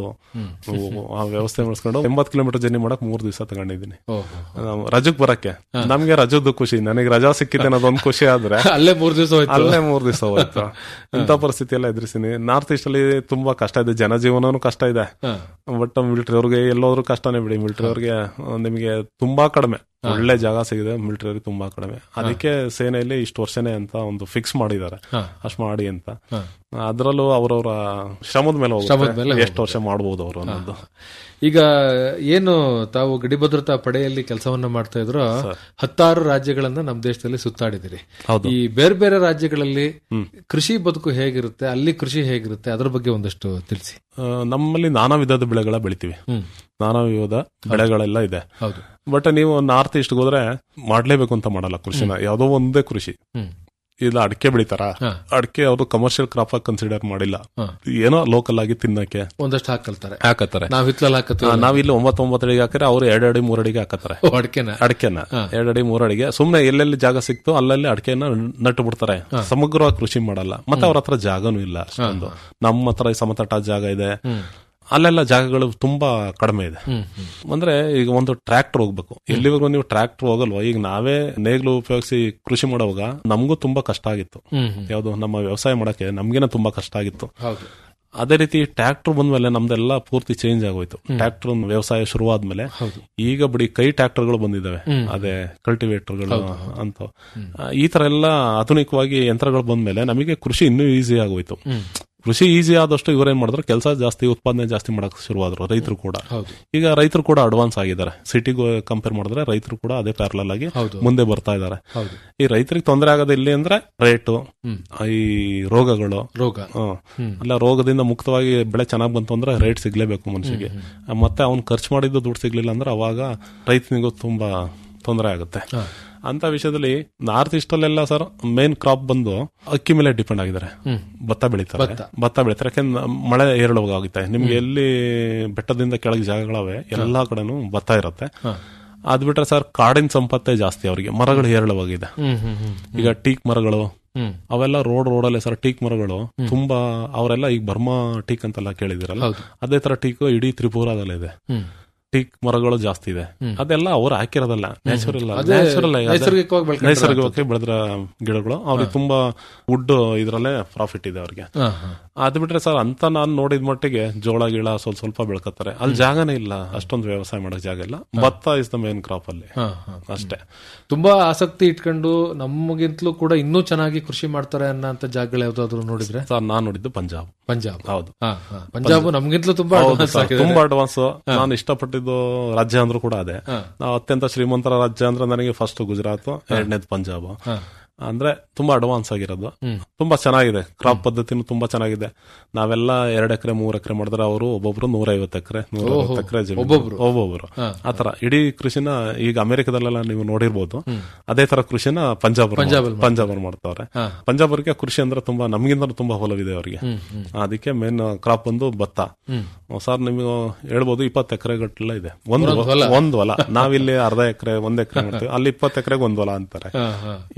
ಆ ವ್ಯವಸ್ಥೆ ಮಾಡಿಸ್ಕೊಂಡು ಎಂಬತ್ ಕಿಲೋಮೀಟರ್ ಜರ್ನಿ ಮಾಡಕ್ ಮೂರ್ ದಿವಸ ತಗೊಂಡಿದ್ದೀನಿ ಓಹೋ ನಾವು ರಜಕ್ ಬರಕ್ಕೆ ನಮ್ಗೆ ರಜದ್ದು ಖುಷಿ ನನಗೆ ರಜಾ ಸಿಕ್ಕಿದೆ ಅನ್ನೋದೊಂದು ಖುಷಿ ಆದ್ರೆ ಅಲ್ಲೇ ಮೂರ್ ದಿವಸ ಹೋಯ್ತು ಅಲ್ಲೇ ಮೂರ್ ದಿವಸ ಹೋಯ್ತು ಇಂಥ ಪರಿಸ್ಥಿತಿ ಎಲ್ಲ ಎದುರಿಸಿನಿ ನಾರ್ತ್ ಈಸ್ಟ್ ಅಲ್ಲಿ ತುಂಬಾ ಕಷ್ಟ ಇದೆ ಜನಜೀವನನೂ ಕಷ್ಟ ಇದೆ ಹಾ. ಬಟ್ ಮಿಲಿಟರಿ ಅವ್ರಿಗೆ ಎಲ್ಲೋದ್ರು ಕಷ್ಟನೇ ಬಿಡಿ ಮಿಲಿಟರಿ ಅವ್ರಿಗೆ ಆ, ನಿಮಗೆ ತುಂಬಾ ಕಡಿಮೆ ಒಳ್ಳೆ ಜಾಗ ಸಿಗಿದೆ ಮಿಲಿಟರಿ ಅವ್ರಿಗೆ ತುಂಬಾ ಕಡಿಮೆ ಅದಕ್ಕೆ ಸೇನೆಯಲ್ಲಿ ಇಷ್ಟು ವರ್ಷನೇ ಅಂತ ಒಂದು ಫಿಕ್ಸ್ ಮಾಡಿದ್ದಾರೆ ಹಾ. ಅಷ್ಟು ಮಾಡಿ ಅಂತ ಹಾ. ಅದ್ರಲ್ಲೂ ಅವ್ರವ್ರ ಶ್ರಮದ ಮೇಲೆ ಶ್ರಮದ ಮೇಲೆ ಹೋಗುತ್ತೆ ಎಷ್ಟು ವರ್ಷ ಮಾಡ್ಬೋದು ಅವರು ಅನ್ನೋದು ಈಗ ಏನು ತಾವು ಗಡಿ ಭದ್ರತಾ ಪಡೆಯಲ್ಲಿ ಕೆಲಸವನ್ನ ಮಾಡ್ತಾ ಇದ್ರು ಹತ್ತಾರು ರಾಜ್ಯಗಳನ್ನ ನಮ್ಮ ದೇಶದಲ್ಲಿ ಸುತ್ತಾಡಿದಿರಿ ಹೌದು. ಈ ಬೇರೆ ಬೇರೆ ರಾಜ್ಯಗಳಲ್ಲಿ ಕೃಷಿ ಬದುಕು ಹೇಗಿರುತ್ತೆ ಅಲ್ಲಿ ಕೃಷಿ ಹೇಗಿರುತ್ತೆ ಅದ್ರ ಬಗ್ಗೆ ಒಂದಷ್ಟು ತಿಳಿಸಿ ಆ, ನಮ್ಮಲ್ಲಿ ನಾನಾ ವಿಧದ ಬೆಳೆಗಳ ಬೆಳಿತೀವಿ ನಾನಾ ವಿಧದ ಬೆಳೆಗಳೆಲ್ಲ ಇದೆ ಹೌದು ಬಟ್ ನೀವು ನಾರ್ತ್ ಈಸ್ಟ್ ಹೋದ್ರೆ ಮಾಡ್ಲೇಬೇಕು ಅಂತ ಮಾಡಲ್ಲ ಕೃಷಿನ ಯಾವ್ದೋ ಒಂದೇ ಕೃಷಿ ಹ್ಮ್ ಇಲ್ಲ ಅಡಿಕೆ ಬೆಳಿತಾರ ಹಾ. ಅಡಿಕೆ ಅವರು ಕಮರ್ಷಿಯಲ್ ಕ್ರಾಪ್ ಆಗಿ ಕನ್ಸಿಡರ್ ಮಾಡಿಲ್ಲ ಹಾ. ಏನೋ ಲೋಕಲ್ ಆಗಿ ತಿನ್ನಕ್ಕೆ ಒಂದಷ್ಟು ಹಾಕಲ್ತಾರೆ ಹಾಕತ್ತಾರೆ ನಾವ್ ಹಿತ್ಲಲ್ಲಿ ಹಾಕತ್ತೀವಿ ನಾವಿಲ್ಲಿ ಒಂಬತ್ತು ಒಂಬತ್ತು ಅಡಿಗೆ ಹಾಕಿದ್ರೆ ಅವ್ರು ಎರಡು ಅಡಿ ಮೂರು ಅಡಿಗೆ ಹಾಕತ್ತಾರೆ ಅಡಿಕೆನ ಅಡಿಕೆನ ಎರಡು ಅಡಿ ಮೂರು ಅಡಿಗೆ ಸುಮ್ನೆ ಎಲ್ಲೆಲ್ಲಿ ಜಾಗ ಸಿಕ್ತು ಅಲ್ಲಲ್ಲಿ ಅಡಿಕೆನ ನಟ್ಟು ಬಿಡ್ತಾರೆ ಸಮಗ್ರವಾಗಿ ಕೃಷಿ ಮಾಡಲ್ಲ ಮತ್ತೆ ಅವ್ರ ಹತ್ರ ಜಾಗನೂ ಇಲ್ಲ ಅಷ್ಟೊಂದು ನಮ್ಮ ಹತ್ರ ಈ ಸಮತಟ್ಟ ಜಾಗ ಇದೆ ಅಲ್ಲೆಲ್ಲ ಜಾಗಗಳು ತುಂಬಾ ಕಡಿಮೆ ಇದೆ ಅಂದ್ರೆ ಈಗ ಒಂದು ಟ್ರ್ಯಾಕ್ಟರ್ ಹೋಗ್ಬೇಕು ಎಲ್ಲಿವರೆಗೂ ನೀವು ಟ್ರ್ಯಾಕ್ಟರ್ ಹೋಗಲ್ವಾ ಈಗ ನಾವೇ ನೇಗ್ಲು ಉಪಯೋಗಿಸಿ ಕೃಷಿ ಮಾಡುವಾಗ ನಮಗೂ ತುಂಬಾ ಕಷ್ಟ ಆಗಿತ್ತು ಹ್ಮ್ ಹ್ಮ್ ಯಾವುದು ನಮ್ಮ ವ್ಯವಸಾಯ ಮಾಡಕ್ಕೆ ನಮ್ಗೇನೆ ತುಂಬಾ ಕಷ್ಟ ಆಗಿತ್ತು ಹೌದು ಅದೇ ರೀತಿ ಟ್ರ್ಯಾಕ್ಟರ್ ಬಂದ್ಮೇಲೆ ನಮ್ದೆಲ್ಲ ಪೂರ್ತಿ ಚೇಂಜ್ ಆಗೋಯ್ತು ಟ್ರ್ಯಾಕ್ಟರ್ ವ್ಯವಸಾಯ ಶುರುವಾದ್ಮೇಲೆ ಈಗ ಬಿಡಿ ಕೈ ಟ್ರ್ಯಾಕ್ಟರ್ಗಳು ಬಂದಿದ್ದಾವೆ ಅದೇ ಕಲ್ಟಿವೇಟರ್ಗಳು ಅಂತ ಆ, ಈ ತರ ಎಲ್ಲ ಆಧುನಿಕವಾಗಿ ಯಂತ್ರಗಳು ಬಂದ್ಮೇಲೆ ನಮಗೆ ಕೃಷಿ ಇನ್ನೂ ಈಸಿ ಆಗೋಯ್ತು ಕೃಷಿ ಈಸಿ ಆದಷ್ಟು ಇವರೇನ್ ಮಾಡಿದ್ರು ಕೆಲಸ ಜಾಸ್ತಿ ಉತ್ಪಾದನೆ ಜಾಸ್ತಿ ಮಾಡಕ್ ಶುರುವಾದ್ರು ರೈತರು ಕೂಡ ಹೌದು. ಈಗ ರೈತರು ಕೂಡ ಅಡ್ವಾನ್ಸ್ ಆಗಿದ್ದಾರೆ ಸಿಟಿಗೆ ಕಂಪೇರ್ ಮಾಡಿದ್ರೆ ರೈತರು ಕೂಡ ಅದೇ ಪ್ಯಾರಲಲ್ ಆಗಿ ಹೌದು. ಮುಂದೆ ಬರ್ತಾ ಇದ್ದಾರೆ ಹೌದು ಈ ರೈತರಿಗೆ ತೊಂದರೆ ಆಗೋದು ಇಲ್ಲಿ ಅಂದ್ರೆ ರೇಟು ಈ ರೋಗಗಳು ರೋಗ ಹ್ಮ್. ಅಲ್ಲ ರೋಗದಿಂದ ಮುಕ್ತವಾಗಿ ಬೆಳೆ ಚೆನ್ನಾಗಿ ಬಂತು ಅಂದ್ರೆ ರೇಟ್ ಸಿಗ್ಲೇಬೇಕು ಮನುಷ್ಯಗೆ ಮತ್ತೆ ಅವ್ನ್ ಖರ್ಚು ಮಾಡಿದ್ದು ದುಡ್ಡು ಸಿಗ್ಲಿಲ್ಲ ಅಂದ್ರೆ ಅವಾಗ ರೈತನಿಗೂ ತುಂಬಾ ತೊಂದರೆ ಆಗುತ್ತೆ ಅಂತ ವಿಷಯದಲ್ಲಿ ನಾರ್ತ್ ಈಸ್ಟ್ ಅಲ್ಲೆಲ್ಲ ಸರ್ ಮೇನ್ ಕ್ರಾಪ್ ಬಂದು ಅಕ್ಕಿ ಮೇಲೆ ಡಿಪೆಂಡ್ ಆಗಿದ್ದಾರೆ ಭತ್ತ ಬೆಳಿತಾರೆ ಭತ್ತ ಬೆಳಿತಾರೆ ಯಾಕೆಂದ್ರೆ ಮಳೆ ಏರಳವಾಗುತ್ತೆ ನಿಮ್ಗೆ ಎಲ್ಲಿ ಬೆಟ್ಟದಿಂದ ಕೆಳಗೆ ಜಾಗಗಳವೆ ಎಲ್ಲಾ ಕಡೆನೂ ಭತ್ತ ಇರುತ್ತೆ ಅದ್ ಬಿಟ್ರೆ ಸರ್ ಕಾಡಿನ ಸಂಪತ್ತೇ ಜಾಸ್ತಿ ಅವರಿಗೆ ಮರಗಳು ಹೇರಳವಾಗಿದೆ ಹ್ಮ್ ಹ್ಮ್ ಹ್ಮ್ ಈಗ ಟೀಕ್ ಮರಗಳು ಹ್ಮ್. ಅವೆಲ್ಲ ರೋಡ್ ರೋಡಲ್ಲೇ ಸರ್ ಟೀಕ್ ಮರಗಳು ತುಂಬಾ ಅವರೆಲ್ಲ ಈಗ ಬರ್ಮಾ ಟೀಕ್ ಅಂತೆಲ್ಲ ಕೇಳಿದಿರಲ್ಲ ಅದೇ ತರ ಟೀಕ್ ಇಡೀ ತ್ರಿಪುರಾದಲ್ಲೇ ಇದೆ ಹ್ಮ್ ಟೀಕ್ ಮರಗಳು ಜಾಸ್ತಿ ಇದೆ ಅದೆಲ್ಲ ಅವ್ರು ಹಾಕಿರೋದಲ್ಲ ನ್ಯಾಚುರಲ್ ಅದೇ ನ್ಯಾಚುರಲ್ ನೈಸರ್ಗಿಕವಾಗಿ ಬೆಳ್ಕೊಂಡಿರೋ ನೈಸರ್ಗಿಕವಾಗಿ ಬೆಳೆದ್ರ ಗಿಡಗಳು ಅವ್ರಿಗೆ ತುಂಬಾ ವುಡ್ ಇದ್ರಲ್ಲೇ ಪ್ರಾಫಿಟ್ ಇದೆ ಅವ್ರಿಗೆ ಹಾ, ಹಾ. ಅದ್ ಬಿಟ್ರೆ ಸರ್ ಅಂತ ನಾನು ನೋಡಿದ ಮಟ್ಟಿಗೆ ಜೋಳ ಗಿಳ ಸ್ವಲ್ಪ ಸ್ವಲ್ಪ ಬೆಳ್ಕತ್ತಾರೆ ಅಲ್ಲಿ ಜಾಗನೇ ಇಲ್ಲ ಅಷ್ಟೊಂದು ವ್ಯವಸಾಯ ಮಾಡಕ್ ಜಾಗ ಇಲ್ಲ ಭತ್ತ ಇಸ್ ದ ಮೇನ್ ಕ್ರಾಪ್ ಅಲ್ಲಿ ಹಾ, ಹಾ. ಅಷ್ಟೇ ತುಂಬಾ ಆಸಕ್ತಿ ಇಟ್ಕೊಂಡು ನಮಗಿಂತಲೂ ಕೂಡ ಇನ್ನೂ ಚೆನ್ನಾಗಿ ಕೃಷಿ ಮಾಡ್ತಾರೆ ಅನ್ನೋ ಜಾಗಗಳು ಯಾವ್ದಾದ್ರು ನೋಡಿದ್ರೆ ಸರ್ ನಾನ್ ನೋಡಿದ್ದು ಪಂಜಾಬ್ ಪಂಜಾಬ್ ಹೌದು ಹಾ, ಹಾ. ಪಂಜಾಬ್ ನಮ್ಗಿಂತಲೂ ತುಂಬಾ ಹೌದು advance ಸರ್, ಆಗಿದೆ. ತುಂಬಾ ಅಡ್ವಾನ್ಸ್ ನಾನು ಇಷ್ಟಪಟ್ಟಿದ್ದು ರಾಜ್ಯ ಅಂದ್ರೂ ಕೂಡ ಅದೇ ನಾವು ಅತ್ಯಂತ ಶ್ರೀಮಂತರ ರಾಜ್ಯ ಅಂದ್ರೆ ನನಗೆ ಫಸ್ಟ್ ಗುಜರಾತ್ ಎರಡನೇದು ಪಂಜಾಬ್ ಅಂದ್ರೆ ತುಂಬಾ ಅಡ್ವಾನ್ಸ್ ಆಗಿರೋದು ತುಂಬಾ ಚೆನ್ನಾಗಿದೆ ಕ್ರಾಪ್ ಪದ್ಧತಿನೂ ತುಂಬಾ ಚೆನ್ನಾಗಿದೆ ನಾವೆಲ್ಲ ಎರಡ್ ಎಕರೆ ಮೂರ್ ಎಕರೆ ಮಾಡಿದ್ರೆ ಅವರು ಒಬ್ಬೊಬ್ರು ನೂರ ಐವತ್ತು ಎಕರೆ ನೂರ ಎಕರೆ ಒಬ್ಬೊಬ್ರು. ಒಬ್ಬೊಬ್ರು ಆತರ ಇಡೀ ಕೃಷಿನ ಈಗ ಅಮೆರಿಕದಲ್ಲೆಲ್ಲ ನೀವು ನೋಡಿರ್ಬೋದು ಅದೇ ತರ ಕೃಷಿನ ಪಂಜಾಬ್ ಪಂಜಾಬ್ ಅವ್ರು ಮಾಡ್ತಾವ್ರೆ ಪಂಜಾಬ್ ಅವರಿಗೆ ಕೃಷಿ ಅಂದ್ರೆ ತುಂಬಾ ನಮ್ಗಿಂತ ತುಂಬಾ ಒಲವಿದೆ ಅವರಿಗೆ ಅದಕ್ಕೆ ಮೇನ್ ಕ್ರಾಪ್ ಬಂದು ಭತ್ತ ಸರ್ ನಿಮಗೆ ಹೇಳ್ಬೋದು ಇಪ್ಪತ್ತು ಎಕರೆ ಗಟ್ಟಲೆ ಇದೆ ಒಂದು ಒಂದು ಹೊಲ ನಾವಿಲ್ಲಿ ಅರ್ಧ ಎಕರೆ ಒಂದ್ ಎಕರೆ ಮಾಡ್ತೀವಿ ಅಲ್ಲಿ ಇಪ್ಪತ್ತು ಎಕರೆಗೆ ಒಂದ್ ಹೊಲ ಅಂತಾರೆ ಹಾ, ಹಾ. ಈ ತರ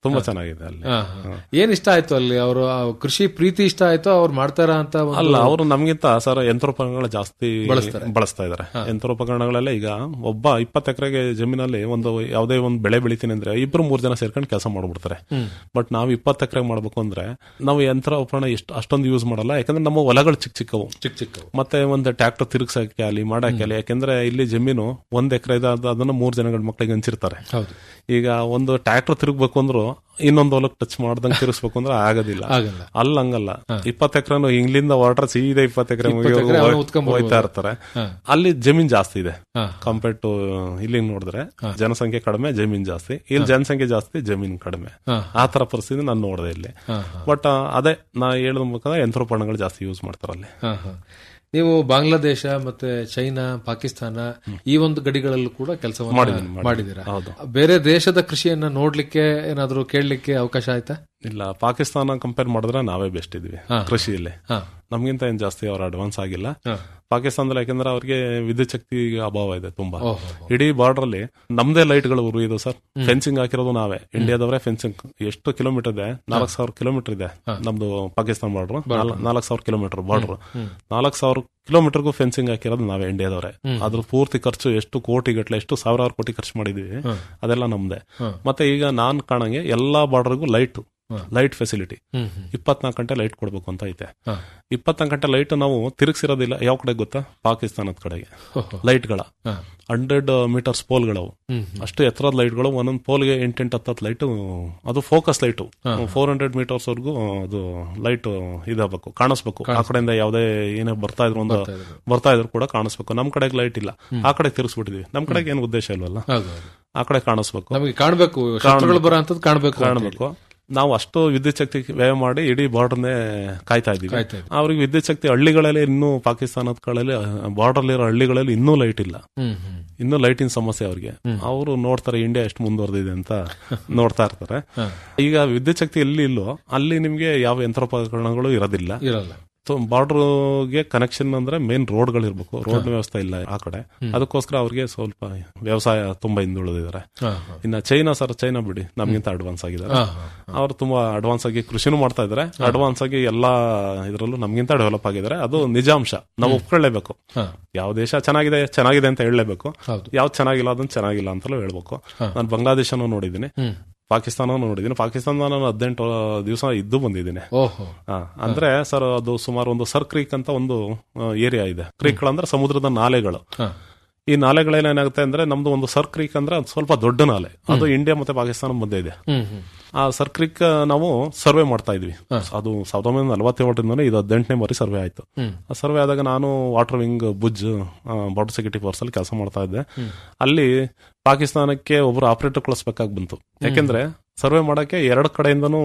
ತುಂಬಾ ಚೆನ್ನಾಗಿದೆ ಅಲ್ಲಿ ಹಾ, ಹಾ. ಏನ್ ಇಷ್ಟ ಆಯ್ತು ಅಲ್ಲಿ ಅವರು ಕೃಷಿ ಪ್ರೀತಿ ಇಷ್ಟ ಆಯ್ತು ಅವ್ರು ಮಾಡ್ತಾರ ಅಂತ ಒಂದು- ಅಲ್ಲ ಅವರು ನಮ್ಗಿಂತ ಸರ್ ಯಂತ್ರೋಪಕರಣಗಳು ಜಾಸ್ತಿ ಬಳಸ್ತಾರೆ. ಬಳಸ್ತಾ ಇದಾರೆ ಯಂತ್ರೋಪಕರಣಗಳೆಲ್ಲ ಈಗ ಒಬ್ಬ ಇಪ್ಪತ್ತು ಎಕರೆಗೆ ಜಮೀನಲ್ಲಿ ಒಂದು ಯಾವುದೇ ಒಂದು ಬೆಳೆ ಬೆಳಿತೀನಿ ಅಂದ್ರೆ ಇಬ್ರು ಮೂರ್ ಜನ ಸೇರ್ಕೊಂಡು ಕೆಲಸ ಮಾಡ್ಬಿಡ್ತಾರೆ ಬಟ್ ನಾವು ಇಪ್ಪತ್ತು ಎಕರೆ ಮಾಡ್ಬೇಕು ಅಂದ್ರೆ ನಾವು ಯಂತ್ರೋಪಕರಣ ಎಷ್ಟು ಅಷ್ಟೊಂದು ಯೂಸ್ ಮಾಡಲ್ಲ ಯಾಕಂದ್ರೆ ನಮ್ಮ ಹೊಲಗಳು ಚಿಕ್ಕ ಚಿಕ್ಕವು ಚಿಕ್ಕ ಚಿಕ್ಕ ಮತ್ತೆ ಒಂದು ಟ್ರ್ಯಾಕ್ಟರ್ ತಿರುಗ್ಸಕ್ಕೆ ಅಲ್ಲಿ ಮಾಡಕ್ಕೆ ಅಲ್ಲಿ ಯಾಕಂದ್ರೆ ಇಲ್ಲಿ ಜಮೀನು ಒಂದ್ ಎಕರೆ ಅದನ್ನ ಮೂರ್ ಜನಗಳ ಮಕ್ಳಿಗೆ ಹಂಚಿರ್ತಾರೆ ಹೌದು ಈಗ ಒಂದು ಟ್ರ್ಯಾಕ್ಟರ್ ತಿರುಗ್ಬೇಕು ಅಂದ್ರು ಇನ್ನೊಂದು ಹೊಲಕ್ ಟಚ್ ಮಾಡ್ದಂಗೆ ತಿರುಗಿಸ್ಬೇಕು ಅಂದ್ರೆ ಆಗೋದಿಲ್ಲ ಆಗಲ್ಲ ಅಲ್ಲ ಹಂಗಲ್ಲ ಇಪ್ಪತ್ತು ಎಕರೆನು ಇಲ್ಲಿಂದ ಹೊರಟ್ರೆ ಸೀದಾ ಇಪ್ಪತ್ತು ಎಕರೆ ಎಕರೆ ಅವ್ನು ಉತ್ಕೊಂಡ್ ಹೋಯ್ತಾ ಇರ್ತಾರೆ ಅಲ್ಲಿ ಜಮೀನ್ ಜಾಸ್ತಿ ಇದೆ ಹಾ. ಕಂಪೇರ್ಡ್ ಟು ಇಲ್ಲಿ ನೋಡಿದ್ರೆ ಜನಸಂಖ್ಯೆ ಕಡಿಮೆ ಜಮೀನ್ ಜಾಸ್ತಿ ಇಲ್ಲಿ ಜನಸಂಖ್ಯೆ ಜಾಸ್ತಿ ಜಮೀನ್ ಕಡಿಮೆ ಹಾ. ಆ ತರ ಪರಿಸ್ಥಿತಿ ನಾನು ನೋಡಿದೆ ಇಲ್ಲಿ ಹಾ, ಬಟ್ ಅದೇ ನಾ ಹೇಳಿದ ಮುಖಾಂತರ ಯಂತ್ರೋಪಕರಣಗಳು ಜಾಸ್ತಿ ಯೂಸ್ ಮಾಡ್ತಾರಲ್ಲಿ ಹಾ, ಹಾ. ನೀವು ಬಾಂಗ್ಲಾದೇಶ ಮತ್ತೆ ಚೈನಾ ಪಾಕಿಸ್ತಾನ ಈ ಒಂದು ಗಡಿಗಳಲ್ಲೂ ಕೂಡ ಕೆಲಸವನ್ನು ಮಾಡಿದ್ದೀನಿ, ಮಾಡಿದ್ದೀನಿ. ಮಾಡಿದ್ದೀರಾ ಹೌದು. ಬೇರೆ ದೇಶದ ಕೃಷಿಯನ್ನ ನೋಡ್ಲಿಕ್ಕೆ ಏನಾದ್ರು ಕೇಳಲಿಕ್ಕೆ ಅವಕಾಶ ಆಯ್ತಾ ಇಲ್ಲ ಪಾಕಿಸ್ತಾನ ಕಂಪೇರ್ ಮಾಡಿದ್ರೆ ನಾವೇ ಬೆಸ್ಟ್ ಇದ್ವಿ ಕೃಷಿಯಲ್ಲಿ ಹಾ. ನಮ್ಗಿಂತ ಏನ್ ಜಾಸ್ತಿ ಅವ್ರು ಅಡ್ವಾನ್ಸ್ ಆಗಿಲ್ಲ ಹಾ. ಪಾಕಿಸ್ತಾನದಲ್ಲಿ ಯಾಕಂದ್ರೆ ಅವ್ರಿಗೆ ವಿದ್ಯುತ್ ಶಕ್ತಿ ಅಭಾವ ಇದೆ ತುಂಬಾ ಓಹೋ. ಇಡೀ ಬಾರ್ಡರ್ ಅಲ್ಲಿ ನಮ್ದೇ ಲೈಟ್ ಗಳು ಉರಿಯೋದು ಸರ್ ಫೆನ್ಸಿಂಗ್ ಹಾಕಿರೋದು ನಾವೇ ಇಂಡಿಯಾದವರೇ ಫೆನ್ಸಿಂಗ್ ಎಷ್ಟು ಕಿಲೋಮೀಟರ್ ಇದೆ ನಾಲ್ಕು ಸಾವಿರ ಕಿಲೋಮೀಟರ್ ಇದೆ ನಮ್ದು ಪಾಕಿಸ್ತಾನ ಬಾರ್ಡರ್ ನಾಲ್ಕು ಸಾವಿರ ಕಿಲೋಮೀಟರ್ ಬಾರ್ಡರ್ ನಾಲ್ಕು ಸಾವಿರ ಕಿಲೋಮೀಟರ್ಗೂ ಫೆನ್ಸಿಂಗ್ ಹಾಕಿರೋದು ನಾವೇ ಇಂಡಿಯಾದವರೇ ಅದ್ರ ಪೂರ್ತಿ ಖರ್ಚು ಎಷ್ಟು ಕೋಟಿ ಗಟ್ಟಲೆ ಎಷ್ಟು ಸಾವಿರಾರು ಕೋಟಿ ಖರ್ಚು ಮಾಡಿದೀವಿ ಅದೆಲ್ಲ ನಮ್ದೇ ಮತ್ತೆ ಈಗ ನಾನ್ ಕಾಣಂಗೆ ಎಲ್ಲಾ ಬಾರ್ಡರ್ಗೂ ಲೈಟ್ ಲೈಟ್ ಫೆಸಿಲಿಟಿ ಹ್ಮ್ ಹ್ಮ್. ಇಪ್ಪತ್ನಾಲ್ಕು ಗಂಟೆ ಲೈಟ್ ಕೊಡ್ಬೇಕು ಅಂತ ಐತೆ ಹಾ. ಇಪ್ಪತ್ನಾಲ್ಕು ಗಂಟೆ ಲೈಟ್ ನಾವು ತಿರುಗಿಸಿರೋದಿಲ್ಲ ಯಾವ ಕಡೆ ಗೊತ್ತಾ ಪಾಕಿಸ್ತಾನದ ಕಡೆಗೆ ಓಹೋ. ಲೈಟ್ಗಳ ಹಾ. ಹಂಡ್ರೆಡ್ ಮೀಟರ್ಸ್ ಪೋಲ್ಗಳವು ಹ್ಮ್ ಅಷ್ಟು ಎತ್ತರದ ಲೈಟ್ಗಳು ಒಂದೊಂದು ಪೋಲ್ಗೆ ಎಂಟೆಂಟು ಹತ್ತತ್ತು ಲೈಟ್ ಅದು focus light four hundred metres ವರ್ಗೂ ಅದು ಲೈಟ್ ಇದಾಗಬೇಕು ಕಾಣಿಸ್ಬೇಕು ಆ ಕಡೆಯಿಂದ ಯಾವುದೇ ಏನೇ ಬರ್ತಾ ಇದ್ರು ಒಂದು ಬರ್ತಾ ಇದ್ರು ಕೂಡ ಕಾಣಿಸ್ಬೇಕು ನಮ್ ಕಡೆಗೆ ಲೈಟ್ ಇಲ್ಲ ಆ ಕಡೆ ತಿರ್ಗಿಸ್ಬಿಟ್ಟಿದೀವಿ ನಮ್ ಕಡೆಗೆ ಏನು ಉದ್ದೇಶ ಇಲ್ವಲ್ಲ ಹೌದು ಹೌದು. ಆ ಕಡೆ ಕಾಣಿಸ್ಬೇಕು ನಮಗೆ ಕಾಣ್ಬೇಕು ಶತ್ರುಗಳು ಬರೋ ಅಂತದ್ದು ಕಾಣ್ಬೇಕು ಅಂತ ಹೇಳಿ. ಕಾಣಬೇಕು ನಾವು ಅಷ್ಟು ವಿದ್ಯುತ್ ಶಕ್ತಿ ವ್ಯಯ ಮಾಡಿ ಇಡೀ ಬಾರ್ಡರ್ನೇ ಕಾಯ್ತಾ ಇದ್ದೀವಿ ಕಾಯ್ತಾ ಇದ್ದೀವಿ. ಅವ್ರಿಗೆ ವಿದ್ಯುತ್ ಶಕ್ತಿ ಹಳ್ಳಿಗಳಲ್ಲಿ ಇನ್ನೂ ಪಾಕಿಸ್ತಾನದ ಕಡೆಯಲ್ಲಿ ಬಾರ್ಡರ್ ಇರೋ ಹಳ್ಳಿಗಳಲ್ಲಿ ಇನ್ನೂ ಲೈಟ್ ಇಲ್ಲ ಹ್ಮ್ ಹ್ಮ್ ಇನ್ನೂ ಲೈಟಿನ ಸಮಸ್ಯೆ ಅವ್ರಿಗೆ ಅವರು ನೋಡ್ತಾರೆ ಇಂಡಿಯಾ ಎಷ್ಟು ಮುಂದುವರೆದಿದೆ ಅಂತ ನೋಡ್ತಾ ಇರ್ತಾರೆ ಈಗ ವಿದ್ಯುತ್ ಶಕ್ತಿ ಎಲ್ಲಿ ಇಲ್ಲೋ ಅಲ್ಲಿ ನಿಮ್ಗೆ ಯಾವ ಯಂತ್ರೋಪಕರಣಗಳು ಇರೋದಿಲ್ಲ ಇರಲ್ಲ ಬಾರ್ಡರ್ಗೆ ಕನೆಕ್ಷನ್ ಅಂದ್ರೆ ಮೇನ್ ರೋಡ್ಗಳು ಇರ್ಬೇಕು ರೋಡ್ ವ್ಯವಸ್ಥೆ ಇಲ್ಲ ಆ ಕಡೆ ಅದಕ್ಕೋಸ್ಕರ ಅವ್ರಿಗೆ ಸ್ವಲ್ಪ ವ್ಯವಸಾಯ ತುಂಬಾ ಹಿಂದುಳಿದಿದ್ದಾರೆ ಹಾ, ಹಾ. ಇನ್ನ ಚೈನಾ ಸರ್ ಚೈನಾ ಬಿಡಿ ನಮ್ಗಿಂತ ಅಡ್ವಾನ್ಸ್ ಆಗಿದ್ದಾರೆ ಹಾ, ಹಾ. ಅವ್ರು ತುಂಬಾ ಅಡ್ವಾನ್ಸ್ ಆಗಿ ಕೃಷಿನೂ ಮಾಡ್ತಾ ಇದಾರೆ ಅಡ್ವಾನ್ಸ್ ಆಗಿ ಎಲ್ಲಾ ಇದ್ರಲ್ಲೂ ನಮ್ಗಿಂತ ಡೆವಲಪ್ ಆಗಿದ್ದಾರೆ ಅದು ನಿಜಾಂಶ ನಾವು ಒಪ್ಕೊಳ್ಳೇಬೇಕು ಹಾ. ಯಾವ ದೇಶ ಚೆನ್ನಾಗಿದೆ ಚೆನ್ನಾಗಿದೆ ಅಂತ ಹೇಳಲೇಬೇಕು ಹೌದು. ಯಾವ್ದು ಚೆನ್ನಾಗಿಲ್ಲ ಅದನ್ನ ಚೆನ್ನಾಗಿಲ್ಲ ಅಂತಲೂ ಹೇಳ್ಬೇಕು ನಾನು ಬಾಂಗ್ಲಾದೇಶನೂ ನೋಡಿದ್ದೀನಿ ಪಾಕಿಸ್ತಾನ ನೋಡಿದ್ದೀನಿ ಪಾಕಿಸ್ತಾನ ನಾನು ಹದಿನೆಂಟು ದಿವಸ ಇದ್ದು ಬಂದಿದ್ದೀನಿ ಓಹೋ ಹಾ, ಅಂದ್ರೆ ಸರ್ ಅದು ಸುಮಾರು ಒಂದು ಸರ್ ಕ್ರೀಕ್ ಅಂತ ಒಂದು ಏರಿಯಾ ಇದೆ ಕ್ರೀಕ್ಗಳಂದ್ರೆ ಸಮುದ್ರದ ನಾಲೆಗಳು ಹಾ. ಈ ನಾಲೆಗಳೇನಾಗುತ್ತೆ ಅಂದ್ರೆ ನಮ್ದು ಒಂದು ಸರ್ ಕ್ರೀಕ್ ಅಂದ್ರೆ ಅದು ಸ್ವಲ್ಪ ದೊಡ್ಡ ನಾಲೆ ಅದು ಇಂಡಿಯಾ ಮತ್ತೆ ಪಾಕಿಸ್ತಾನ ಮಧ್ಯೆ ಇದೆ ಹ್ಮ್ ಹ್ಮ್ ಆ ಸರ್ ಕ್ರೀಕ್ ನಾವು ಸರ್ವೆ ಮಾಡ್ತಾ ಇದ್ವಿ ಅದು ಸಾವಿರದ ಒಂಬೈನೂರ ನಲವತ್ತೇಳರಿಂದನೇ ಇದು ಹದಿನೆಂಟನೇ ಬಾರಿ ಸರ್ವೆ ಆಯ್ತು ಆ ಸರ್ವೆ ಆದಾಗ ನಾನು water wing Bhuj border security force ಅಲ್ಲಿ ಕೆಲಸ ಮಾಡ್ತಾ ಇದ್ದೆ ಅಲ್ಲಿ ಪಾಕಿಸ್ತಾನಕ್ಕೆ ಒಬ್ರು ಆಪರೇಟರ್ ಕಳಿಸ್ಬೇಕಾಗಿ ಬಂತು ಯಾಕೆಂದ್ರೆ ಸರ್ವೆ ಮಾಡಕ್ಕೆ ಎರಡು ಕಡೆಯಿಂದನೂ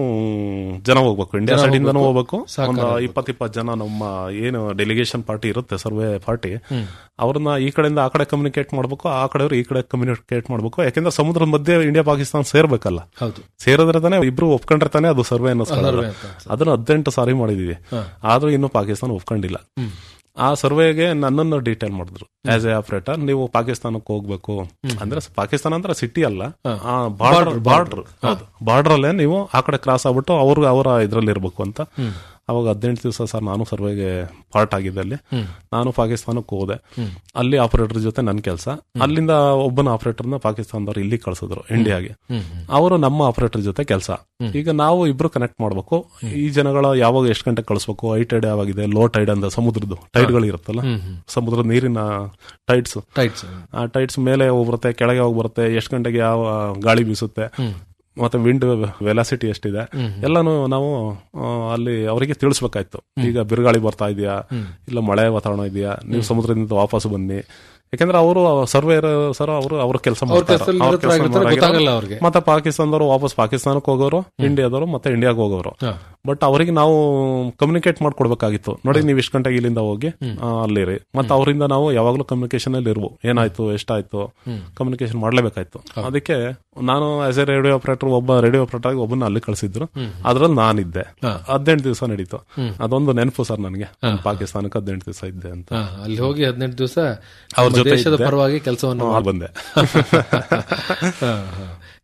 ಜನ ಹೋಗ್ಬೇಕು ಇಂಡಿಯಾ ಸೈಡ್ ಇಂದನೂ ಹೋಗ್ಬೇಕು ಒಂದು ಇಪ್ಪತ್ ಇಪ್ಪತ್ತು ಜನ ನಮ್ಮ ಏನು ಡೆಲಿಗೇಷನ್ ಪಾರ್ಟಿ ಇರುತ್ತೆ ಸರ್ವೆ ಪಾರ್ಟಿ ಅವ್ರನ್ನ ಈ ಕಡೆಯಿಂದ ಆ ಕಡೆ ಕಮ್ಯುನಿಕೇಟ್ ಮಾಡ್ಬೇಕು ಆ ಕಡೆಯವ್ರು ಈ ಕಡೆ ಕಮ್ಯುನಿಕೇಟ್ ಮಾಡ್ಬೇಕು ಯಾಕೆಂದ್ರೆ ಸಮುದ್ರದ ಮಧ್ಯೆ ಇಂಡಿಯಾ ಪಾಕಿಸ್ತಾನ ಸೇರ್ಬೇಕಲ್ಲ ಹೌದು ಸೇರಿದ್ರೆ ತಾನೇ ಇಬ್ರು ಒಪ್ಕೊಂಡ್ರೆ ತಾನೇ ಅದು ಸರ್ವೆ ಅನ್ನಿಸ್ಕೊಳ್ಳೋದು ಸರ್ವೆ ಅಂತ ಅದನ್ನ ಹದಿನೆಂಟು ಸಾರಿ ಮಾಡಿದೀವಿ ಆದ್ರೂ ಇನ್ನು ಪಾಕಿಸ್ತಾನ ಒಪ್ಕೊಂಡಿಲ್ಲ ಆ ಸರ್ವೆಗೆ ನನ್ನನ್ನು ಡೀಟೇಲ್ ಮಾಡಿದ್ರು ಆಸ್ ಎ ಆಪರೇಟರ್ ನೀವು ಪಾಕಿಸ್ತಾನಕ್ಕೆ ಹೋಗ್ಬೇಕು ಅಂದ್ರೆ ಪಾಕಿಸ್ತಾನ ಅಂದ್ರೆ ಸಿಟಿ ಅಲ್ಲ ಬಾರ್ಡರ್ ಬಾರ್ಡರ್ ಹೌದು ಬಾರ್ಡರ್ ಅಲ್ಲೇ ನೀವು ಆ ಕಡೆ ಕ್ರಾಸ್ ಆಗ್ಬಿಟ್ಟು ಅವ್ರಿಗೆ ಅವರ ಇದ್ರಲ್ಲಿ ಇರ್ಬೇಕು ಅಂತ ಅವಾಗ ಹದಿನೆಂಟು ದಿವಸ ಸರ್ ನಾನು ಸರ್ವೆಗೆ ಪಾರ್ಟ್ ಆಗಿದ್ದೆ ಅಲ್ಲಿ ನಾನು ಪಾಕಿಸ್ತಾನಕ್ಕೆ ಹೋದೆ ಅಲ್ಲಿ ಆಪರೇಟರ್ ಜೊತೆ ನನ್ನ ಕೆಲಸ ಅಲ್ಲಿಂದ ಒಬ್ಬನ ಆಪರೇಟರ್ನ ಪಾಕಿಸ್ತಾನದವ್ರು ಇಲ್ಲಿ ಕಳ್ಸಿದ್ರು ಇಂಡಿಯಾಗೆ ಅವರು ನಮ್ಮ ಆಪರೇಟರ್ ಜೊತೆ ಕೆಲಸ ಈಗ ನಾವು ಇಬ್ರು ಕನೆಕ್ಟ್ ಮಾಡ್ಬೇಕು ಈ ಜನಗಳ ಯಾವಾಗ ಎಷ್ಟು ಗಂಟೆ ಕಳಿಸ್ಬೇಕು ಹೈ ಟೈಡ್ ಯಾವಾಗಿದೆ ಲೋ ಟೈಡ್ ಅಂತ ಸಮುದ್ರದ್ದು ಟೈಡ್ಗಳು ಇರುತ್ತಲ್ಲ ಸಮುದ್ರದ ನೀರಿನ ಟೈಡ್ಸ್ ಟೈಟ್ಸ್ ಆ ಟೈಟ್ಸ್ ಮೇಲೆ ಹೋಗಿ ಬರುತ್ತೆ ಕೆಳಗೆ ಹೋಗಿ ಬರುತ್ತೆ ಎಷ್ಟು ಗಂಟೆಗೆ ಯಾವ ಗಾಳಿ ಬೀಸುತ್ತೆ ಮತ್ತೆ ವಿಂಡ್ ವೆಲಾಸಿಟಿ ಎಷ್ಟಿದೆ ಎಲ್ಲಾನು ನಾವು ಆ, ಅಲ್ಲಿ ಅವರಿಗೆ ತಿಳಿಸ್ಬೇಕಾಯ್ತು ಈಗ ಬಿರುಗಾಳಿ ಬರ್ತಾ ಇದೆಯಾ ಇಲ್ಲ ಮಳೆ ವಾತಾವರಣ ಇದೆಯಾ ನೀವು ಸಮುದ್ರದಿಂದ ವಾಪಸ್ ಬನ್ನಿ ಯಾಕಂದ್ರೆ ಅವರು ಸರ್ವೇರ್ ಸರ್ ಅವರು ಅವ್ರ ಕೆಲಸ ಕೆಲ್ಸದಲ್ಲಿ ನಿರತರಾಗಿರ್ತಾರೆ, ಗೊತ್ತಾಗಲ್ಲ ಅವ್ರಿಗೆ. ಮತ್ತೆ ಪಾಕಿಸ್ತಾನದವರು ವಾಪಸ್ ಪಾಕಿಸ್ತಾನಕ್ಕೆ ಹೋಗೋರು ಇಂಡಿಯಾದವರು ಮತ್ತೆ ಇಂಡಿಯಾಗೆ ಹೋಗೋರು ಹಾ. ಬಟ್ ಅವರಿಗೆ ನಾವು ಕಮ್ಯುನಿಕೇಟ್ ಮಾಡ್ಕೊಡ್ಬೇಕಾಗಿತ್ತು ನೋಡಿ ನೀವು ಇಷ್ಟು ಗಂಟೆಗೆ ಇಲ್ಲಿಂದ ಹೋಗಿ ಆ, ಅಲ್ಲಿರಿ ಮತ್ತೆ ಅವರಿಂದ ನಾವು ಯಾವಾಗಲೂ ಕಮ್ಯುನಿಕೇಶನ್ ಅಲ್ಲಿ ಇರ್ವು ಏನಾಯ್ತು ಎಷ್ಟಾಯ್ತು ಕಮ್ಯುನಿಕೇಶನ್ ಮಾಡ್ಲೇಬೇಕಾಯ್ತು ಅದಕ್ಕೆ ನಾನು ಆಸ್ ಎ ರೇಡಿಯೋ ಆಪರೇಟರ್ ಒಬ್ಬ ರೇಡಿಯೋ ಆಪರೇಟರ್ ಆಗಿ ಒಬ್ಬನ ಅಲ್ಲಿ ಕಳಿಸಿದ್ರು ಅದ್ರಲ್ಲಿ ನಾನಿದ್ದೆ ಹದಿನೆಂಟು ದಿವಸ ನಡೀತು ಅದೊಂದು ನೆನಪು ಸರ್ ನನಗೆ ನಾನು ಪಾಕಿಸ್ತಾನಕ್ಕೆ ಹದಿನೆಂಟು ದಿವಸ ಇದ್ದೆ ಅಂತ ಹಾ, ಅಲ್ಲಿ ಹೋಗಿ ಹದಿನೆಂಟು ದಿವಸ ಅವ್ರ ಜೊತೆ ದೇಶದ ಇದ್ದೆ. ಪರವಾಗಿ ಕೆಲಸವನ್ನು ಹ್ಮ್, ಅಲ್ಲಿ ಬಂದೆ ಹಾ, ಹಾ.